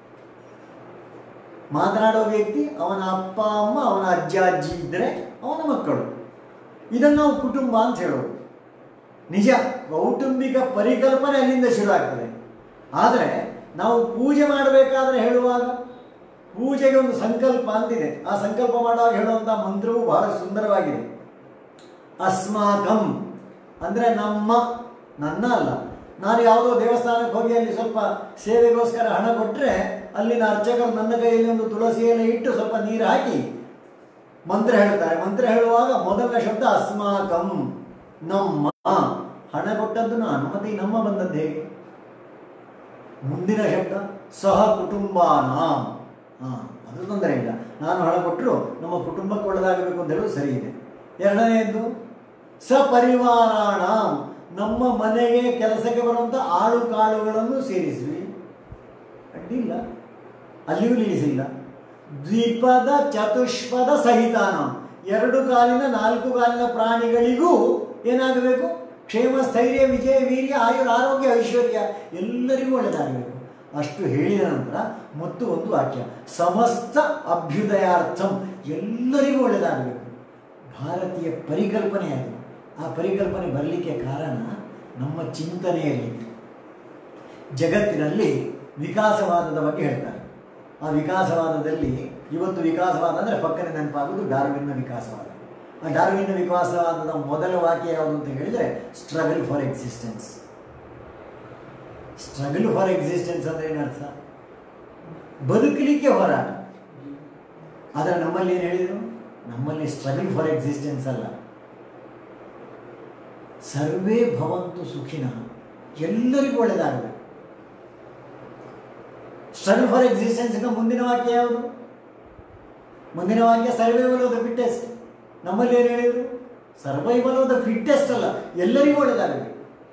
ಮಾತನಾಡೋ ವ್ಯಕ್ತಿ ಅವನ ಅಪ್ಪ ಅಮ್ಮ ಅವನ ಅಜ್ಜ ಅಜ್ಜಿ ಇದ್ದರೆ ಅವನ ಮಕ್ಕಳು ಇದನ್ನು ನಾವು ಕುಟುಂಬ ಅಂತ ಹೇಳೋದು ನಿಜ ಕೌಟುಂಬಿಕ ಪರಿಕಲ್ಪನೆ ಅಲ್ಲಿಂದ ಶುರು ಆಗ್ತದೆ ಆದರೆ ನಾವು ಪೂಜೆ ಮಾಡಬೇಕಾದ್ರೆ ಹೇಳುವಾಗ ಪೂಜೆಗೆ ಒಂದು ಸಂಕಲ್ಪ ಅಂತಿದೆ ಆ ಸಂಕಲ್ಪ ಮಾಡುವಾಗ ಹೇಳುವಂಥ ಮಂತ್ರವು ಬಹಳ ಸುಂದರವಾಗಿದೆ ಅಸ್ಮಾಕಂ ಅಂದರೆ ನಮ್ಮ ನನ್ನ ಅಲ್ಲ ನಾನು ಯಾವುದೋ ದೇವಸ್ಥಾನಕ್ಕೆ ಹೋಗಿ ಅಲ್ಲಿ ಸ್ವಲ್ಪ ಸೇವೆಗೋಸ್ಕರ ಹಣ ಕೊಟ್ಟರೆ ಅಲ್ಲಿನ ಅರ್ಚಕರು ನನ್ನ ಕೈಯಲ್ಲಿ ಒಂದು ತುಳಸಿ ಎಲೆ ಇಟ್ಟು ಸ್ವಲ್ಪ ನೀರು ಹಾಕಿ ಮಂತ್ರ ಹೇಳ್ತಾರೆ ಮಂತ್ರ ಹೇಳುವಾಗ ಮೊದಲ ಶಬ್ದ ಅಸ್ಮಾಕಂ ನಮ್ಮ ಹಣ ಕೊಟ್ಟದ್ದು ನಾನು ಮತ್ತೆ ಈ ನಮ್ಮ ಬಂದದ್ದು ಹೇಗೆ ಮುಂದಿನ ಶಬ್ದ ಸಹ ಕುಟುಂಬಾನ ಹಾಂ ಅದು ತೊಂದರೆ ಇಲ್ಲ ನಾನು ಹಣ ಕೊಟ್ಟರು ನಮ್ಮ ಕುಟುಂಬಕ್ಕೆ ಒಳ್ಳೆದಾಗಬೇಕು ಅಂತ ಹೇಳೋದು ಸರಿ ಇದೆ ಎರಡನೆಯದ್ದು ಸಪರಿವಾರಾಣ ನಮ್ಮ ಮನೆಗೆ ಕೆಲಸಕ್ಕೆ ಬರುವಂಥ ಆಳು ಕಾಳುಗಳನ್ನು ಸೇರಿಸಿ ಅಡ್ಡಿಲ್ಲ ಅಲ್ಲಿಯೂ ನಿಲ್ಲಿಸಿಲ್ಲ ದ್ವಿಪದ ಚತುಷ್ಪದ ಸಹಿತಾನ ಎರಡು ಕಾಲಿನ ನಾಲ್ಕು ಕಾಲಿನ ಪ್ರಾಣಿಗಳಿಗೂ ಏನಾಗಬೇಕು ಕ್ಷೇಮ ಸ್ಥೈರ್ಯ ವಿಜಯ ವೀರ್ಯ ಆಯುರ್ ಆರೋಗ್ಯ ಐಶ್ವರ್ಯ ಎಲ್ಲರಿಗೂ ಒಳ್ಳೆಯದಾಗಬೇಕು ಅಷ್ಟು ಹೇಳಿದ ನಂತರ ಮತ್ತು ಒಂದು ವಾಕ್ಯ ಸಮಸ್ತ ಅಭ್ಯುದಯಾರ್ಥಂ ಎಲ್ಲರಿಗೂ ಒಳ್ಳೆಯದಾಗಬೇಕು ಭಾರತೀಯ ಪರಿಕಲ್ಪನೆ ಅದು ಆ ಪರಿಕಲ್ಪನೆ ಬರಲಿಕ್ಕೆ ಕಾರಣ ನಮ್ಮ ಚಿಂತನೆಯಲ್ಲಿ ಜಗತ್ತಿನಲ್ಲಿ ವಿಕಾಸವಾದದ ಬಗ್ಗೆ ಹೇಳ್ತಾರೆ ಆ ವಿಕಾಸವಾದದಲ್ಲಿ ಇವತ್ತು ವಿಕಾಸವಾದ ಅಂದರೆ ಪಕ್ಕನೆ ನೆನಪಾಗುವುದು ಡಾರ್ವಿನ್ನ ವಿಕಾಸವಾದ ಆ ಡಾರ್ವಿನ್ನ ವಿಕಾಸವಾದದ ಮೊದಲ ವಾಕ್ಯ ಯಾವುದು ಅಂತ ಹೇಳಿದರೆ struggle for existence struggle for existence ಅಂದರೆ ಏನರ್ಥ ಬದುಕಲಿಕ್ಕೆ ಹೋರಾಟ ಆದರೆ ನಮ್ಮಲ್ಲಿ ಏನು ಹೇಳಿದರು ನಮ್ಮಲ್ಲಿ ಸ್ಟ್ರಗಲ್ ಫಾರ್ ಎಕ್ಸಿಸ್ಟೆನ್ಸ್ ಅಲ್ಲ ಸರ್ವೇ ಭವಂತು ಸುಖಿನ ಎಲ್ಲರಿಗೂ ಒಳ್ಳೆಯದಾಗಬೇಕು ಸ್ಟ್ರಗಲ್ ಫಾರ್ ಎಕ್ಸಿಸ್ಟೆನ್ಸ್ನ ಮುಂದಿನ ವಾಕ್ಯ ಯಾವುದು ಮುಂದಿನ ವಾಕ್ಯ ಸರ್ವೈವಲ್ ಆಫ್ ದ ಫಿಟ್ಟೆಸ್ಟ್ ನಮ್ಮಲ್ಲಿ ಏನು ಹೇಳಿದರು ಸರ್ವೈವಲ್ ಆಫ್ ದ ಫಿಟ್ಟೆಸ್ಟ್ ಅಲ್ಲ ಎಲ್ಲರಿಗೂ ಒಳ್ಳೆಯದಾಗಬೇಕು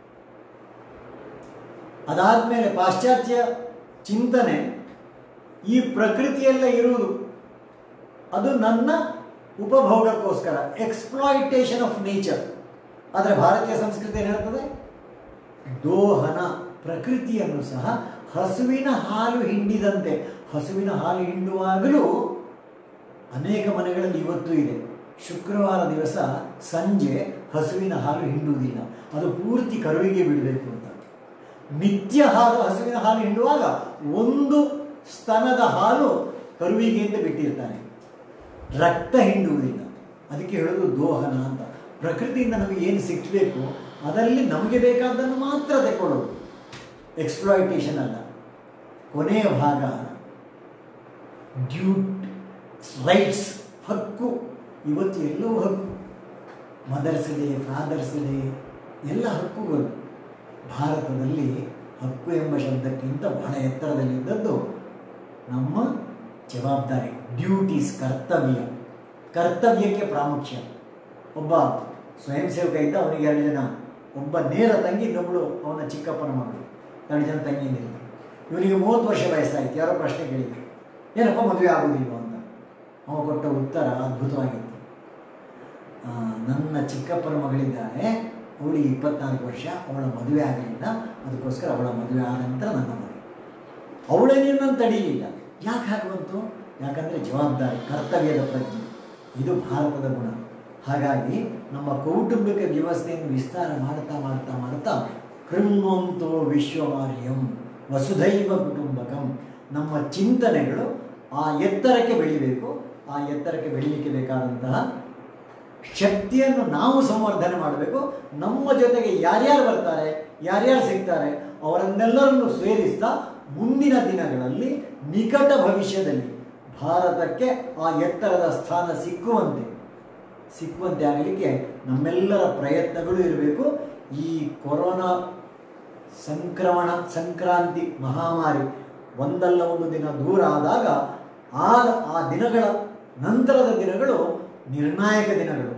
ಅದಾದಮೇಲೆ ಪಾಶ್ಚಾತ್ಯ ಚಿಂತನೆ ಈ ಪ್ರಕೃತಿಯೆಲ್ಲ ಇರುವುದು ಅದು ನನ್ನ ಉಪಭೋಗಕ್ಕೋಸ್ಕರ ಎಕ್ಸ್ಪ್ಲಾಯಿಟೇಷನ್ ಆಫ್ ನೇಚರ್ ಆದರೆ ಭಾರತೀಯ ಸಂಸ್ಕೃತಿ ಏನು ಹೇಳ್ತದೆ ದೋಹನ ಪ್ರಕೃತಿಯನ್ನು ಸಹ ಹಸುವಿನ ಹಾಲು ಹಿಂಡಿದಂತೆ ಹಸುವಿನ ಹಾಲು ಹಿಂಡುವಾಗಲೂ ಅನೇಕ ಮನೆಗಳಲ್ಲಿ ಇವತ್ತು ಇದೆ ಶುಕ್ರವಾರ ದಿವಸ ಸಂಜೆ ಹಸುವಿನ ಹಾಲು ಹಿಂಡುವುದಿಲ್ಲ ಅದು ಪೂರ್ತಿ ಕರುವಿಗೆ ಬಿಡಬೇಕು ಅಂತ ನಿತ್ಯ ಹಾಲು ಹಸುವಿನ ಹಾಲು ಹಿಂಡುವಾಗ ಒಂದು ಸ್ತನದ ಹಾಲು ಕರುವಿಗೆ ಅಂತ ಬಿಟ್ಟಿರ್ತಾನೆ ರಕ್ತ ಹಿಂಡುವುದಿಲ್ಲ ಅದಕ್ಕೆ ಹೇಳೋದು ದೋಹನ ಅಂತ ಪ್ರಕೃತಿಯಿಂದ ನಮಗೆ ಏನು ಸಿಕ್ಕಬೇಕು ಅದರಲ್ಲಿ ನಮಗೆ ಬೇಕಾದ್ದನ್ನು ಮಾತ್ರ ತಗೊಳ್ಳೋದು ಎಕ್ಸ್ಪ್ಲಾಯಿಟೇಷನ್ ಅಲ್ಲ ಕೊನೆಯ ಭಾಗ ಡ್ಯೂಟ್ ರೈಟ್ಸ್ ಹಕ್ಕು ಇವತ್ತು ಎಲ್ಲವೂ ಹಕ್ಕು ಮದರ್ಸ್ ಡೇ ಫಾದರ್ಸ್ ಡೇ ಎಲ್ಲ ಹಕ್ಕುಗಳು ಭಾರತದಲ್ಲಿ ಹಕ್ಕು ಎಂಬ ಶಬ್ದಕ್ಕಿಂತ ಬಹಳ ಎತ್ತರದಲ್ಲಿದ್ದದ್ದು ನಮ್ಮ ಜವಾಬ್ದಾರಿ ಡ್ಯೂಟೀಸ್ ಕರ್ತವ್ಯ ಕರ್ತವ್ಯಕ್ಕೆ ಪ್ರಾಮುಖ್ಯ ಒಬ್ಬ ಸ್ವಯಂ ಸೇವಕ ಇದ್ದ ಅವನಿಗೆ ಎರಡು ಜನ ಒಬ್ಬ ನೇರ ತಂಗಿ ಇನ್ನೊಬ್ಬಳು ಅವನ ಚಿಕ್ಕಪ್ಪನ ಮಗಳು ಎರಡು ಜನ ತಂಗಿಯಂದಿರು ಇವನಿಗೆ ಮೂವತ್ತು ವರ್ಷ ವಯಸ್ಸಾಯಿತು ಯಾರೋ ಪ್ರಶ್ನೆ ಕೇಳಿದ್ರು ಏನಪ್ಪ ಮದುವೆ ಆಗುವುದಿಲ್ವ ಅಂತ ಅವ ಕೊಟ್ಟ ಉತ್ತರ ಅದ್ಭುತವಾಗಿತ್ತು ಆ, ನನ್ನ ಚಿಕ್ಕಪ್ಪನ ಮಗಳಿದ್ದಾಳೆ ಅವಳಿಗೆ ಇಪ್ಪತ್ನಾಲ್ಕು ವರ್ಷ ಅವಳ ಮದುವೆ ಆಗಲಿಲ್ಲ ಅದಕ್ಕೋಸ್ಕರ ಅವಳ ಮದುವೆ ಆದ ನಂತರ ನನ್ನ ಮದುವೆ ಅವಳನ್ನೇ ನಾನು ತಡೀಲಿಲ್ಲ ಯಾಕೆ ಹಾಗೆ ಬಂತು ಯಾಕಂದರೆ ಜವಾಬ್ದಾರಿ ಕರ್ತವ್ಯದ ಪ್ರಜ್ಞೆ ಇದು ಭಾರತದ ಗುಣ ಹಾಗಾಗಿ ನಮ್ಮ ಕೌಟುಂಬಿಕ ವ್ಯವಸ್ಥೆಯನ್ನು ವಿಸ್ತಾರ ಮಾಡ್ತಾ ಮಾಡ್ತಾ ಮಾಡ್ತಾ ಕೃಣ್ವಂತೋ ವಿಶ್ವಮಾರ್ಯಂ ವಸುಧೈವ ಕುಟುಂಬಕಂ ನಮ್ಮ ಚಿಂತನೆಗಳು ಆ ಎತ್ತರಕ್ಕೆ ಬೆಳಿಬೇಕು ಆ ಎತ್ತರಕ್ಕೆ ಬೆಳೀಲಿಕ್ಕೆ ಬೇಕಾದಂತಹ ಶಕ್ತಿಯನ್ನು ನಾವು ಸಂವರ್ಧನೆ ಮಾಡಬೇಕು ನಮ್ಮ ಜೊತೆಗೆ ಯಾರ್ಯಾರು ಬರ್ತಾರೆ ಯಾರ್ಯಾರು ಸಿಗ್ತಾರೆ ಅವರನ್ನೆಲ್ಲರನ್ನು ಸೇರಿಸ್ತಾ ಮುಂದಿನ ದಿನಗಳಲ್ಲಿ ನಿಕಟ ಭವಿಷ್ಯದಲ್ಲಿ ಭಾರತಕ್ಕೆ ಆ ಎತ್ತರದ ಸ್ಥಾನ ಸಿಕ್ಕುವಂತೆ ಸಿಕ್ಕುವಂತೆ ಆಗಲಿಕ್ಕೆ ನಮ್ಮೆಲ್ಲರ ಪ್ರಯತ್ನಗಳು ಇರಬೇಕು ಈ ಕೊರೋನಾ ಸಂಕ್ರಮಣ ಸಂಕ್ರಾಂತಿ ಮಹಾಮಾರಿ ಒಂದಲ್ಲ ಒಂದು ದಿನ ದೂರ ಆದಾಗ ಆ ಆ ದಿನಗಳ ನಂತರದ ದಿನಗಳು ನಿರ್ಣಾಯಕ ದಿನಗಳು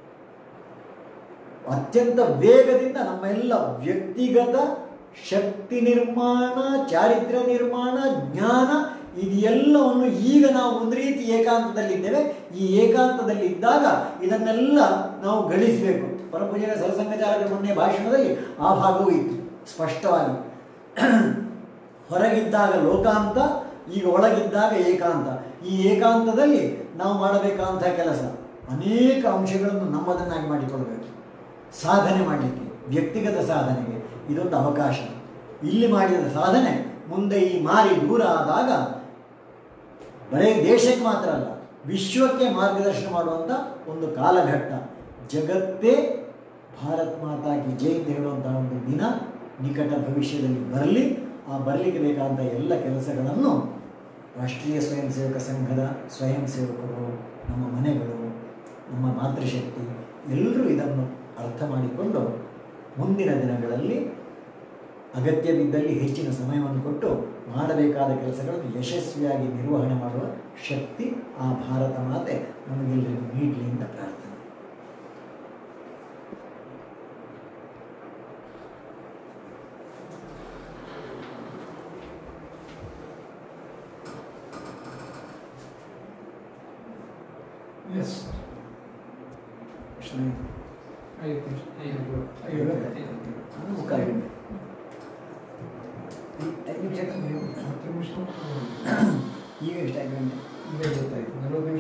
ಅತ್ಯಂತ ವೇಗದಿಂದ ನಮ್ಮೆಲ್ಲ ವ್ಯಕ್ತಿಗತ ಶಕ್ತಿ ನಿರ್ಮಾಣ ಚಾರಿತ್ರ್ಯ ನಿರ್ಮಾಣ ಜ್ಞಾನ ಇದೆಲ್ಲವನ್ನು ಈಗ ನಾವು ಒಂದು ರೀತಿ ಏಕಾಂತದಲ್ಲಿದ್ದೇವೆ ಈ ಏಕಾಂತದಲ್ಲಿದ್ದಾಗ ಇದನ್ನೆಲ್ಲ ನಾವು ಗಳಿಸಬೇಕು ಪರಪೂಜನ ಸರಸಂಘಚಾರಕರ ಮೊನ್ನೆ ಭಾಷಣದಲ್ಲಿ ಆ ಭಾಗವೂ ಇತ್ತು ಸ್ಪಷ್ಟವಾಗಿ ಹೊರಗಿದ್ದಾಗ ಲೋಕಾಂತ ಈಗ ಒಳಗಿದ್ದಾಗ ಏಕಾಂತ ಈ ಏಕಾಂತದಲ್ಲಿ ನಾವು ಮಾಡಬೇಕಾದಂಥ ಕೆಲಸ ಅನೇಕ ಅಂಶಗಳನ್ನು ನಮ್ಮದನ್ನಾಗಿ ಮಾಡಿಕೊಳ್ಬೇಕು ಸಾಧನೆ ಮಾಡಲಿಕ್ಕೆ ವ್ಯಕ್ತಿಗತ ಸಾಧನೆಗೆ ಇದೊಂದು ಅವಕಾಶ ಇಲ್ಲಿ ಮಾಡಿದ ಸಾಧನೆ ಮುಂದೆ ಈ ಮಾರಿ ದೂರ ಆದಾಗ ಬರೀ ದೇಶಕ್ಕೆ ಮಾತ್ರ ಅಲ್ಲ ವಿಶ್ವಕ್ಕೆ ಮಾರ್ಗದರ್ಶನ ಮಾಡುವಂಥ ಒಂದು ಕಾಲಘಟ್ಟ ಜಗತ್ತೇ ಭಾರತ್ ಮಾತಾ ಕಿ ಜೈ ಅಂತ ಹೇಳುವಂತಹ ಒಂದು ದಿನ ನಿಕಟ ಭವಿಷ್ಯದಲ್ಲಿ ಬರಲಿ ಆ ಬರಲಿಕ್ಕೆ ಬೇಕಾದಂಥ ಎಲ್ಲ ಕೆಲಸಗಳನ್ನು ರಾಷ್ಟ್ರೀಯ ಸ್ವಯಂ ಸೇವಕ ಸಂಘದ ಸ್ವಯಂ ಸೇವಕರು ನಮ್ಮ ಮನೆಗಳು ನಮ್ಮ ಮಾತೃಶಕ್ತಿ ಎಲ್ಲರೂ ಇದನ್ನು ಅರ್ಥ ಮಾಡಿಕೊಂಡು ಮುಂದಿನ ದಿನಗಳಲ್ಲಿ ಅಗತ್ಯವಿದ್ದಲ್ಲಿ ಹೆಚ್ಚಿನ ಸಮಯವನ್ನು ಕೊಟ್ಟು ಮಾಡಬೇಕಾದ ಕೆಲಸಗಳನ್ನು ಯಶಸ್ವಿಯಾಗಿ ನಿರ್ವಹಣೆ ಮಾಡುವ ಶಕ್ತಿ ಆ ಭಾರತ ಮಾತೆ ನಮಗೆಲ್ಲರಿಗೂ ನೀಡಲಿ ಅಂತ ಪ್ರಾರ್ಥನೆ ಎಸ್ ಐದು ನಿಮಿಷ ಐದು ಐದು. ಅದು ಮುಕ್ಕಾಲು ಗಂಟೆ. ಐದು ನಿಮಿಷ ಹತ್ತು ನಿಮಿಷ ಈಗ ಎಷ್ಟು ಐದು ಗಂಟೆ ಈಗ ಗೊತ್ತಾಯ್ತು ನಲವತ್ತು ನಿಮಿಷ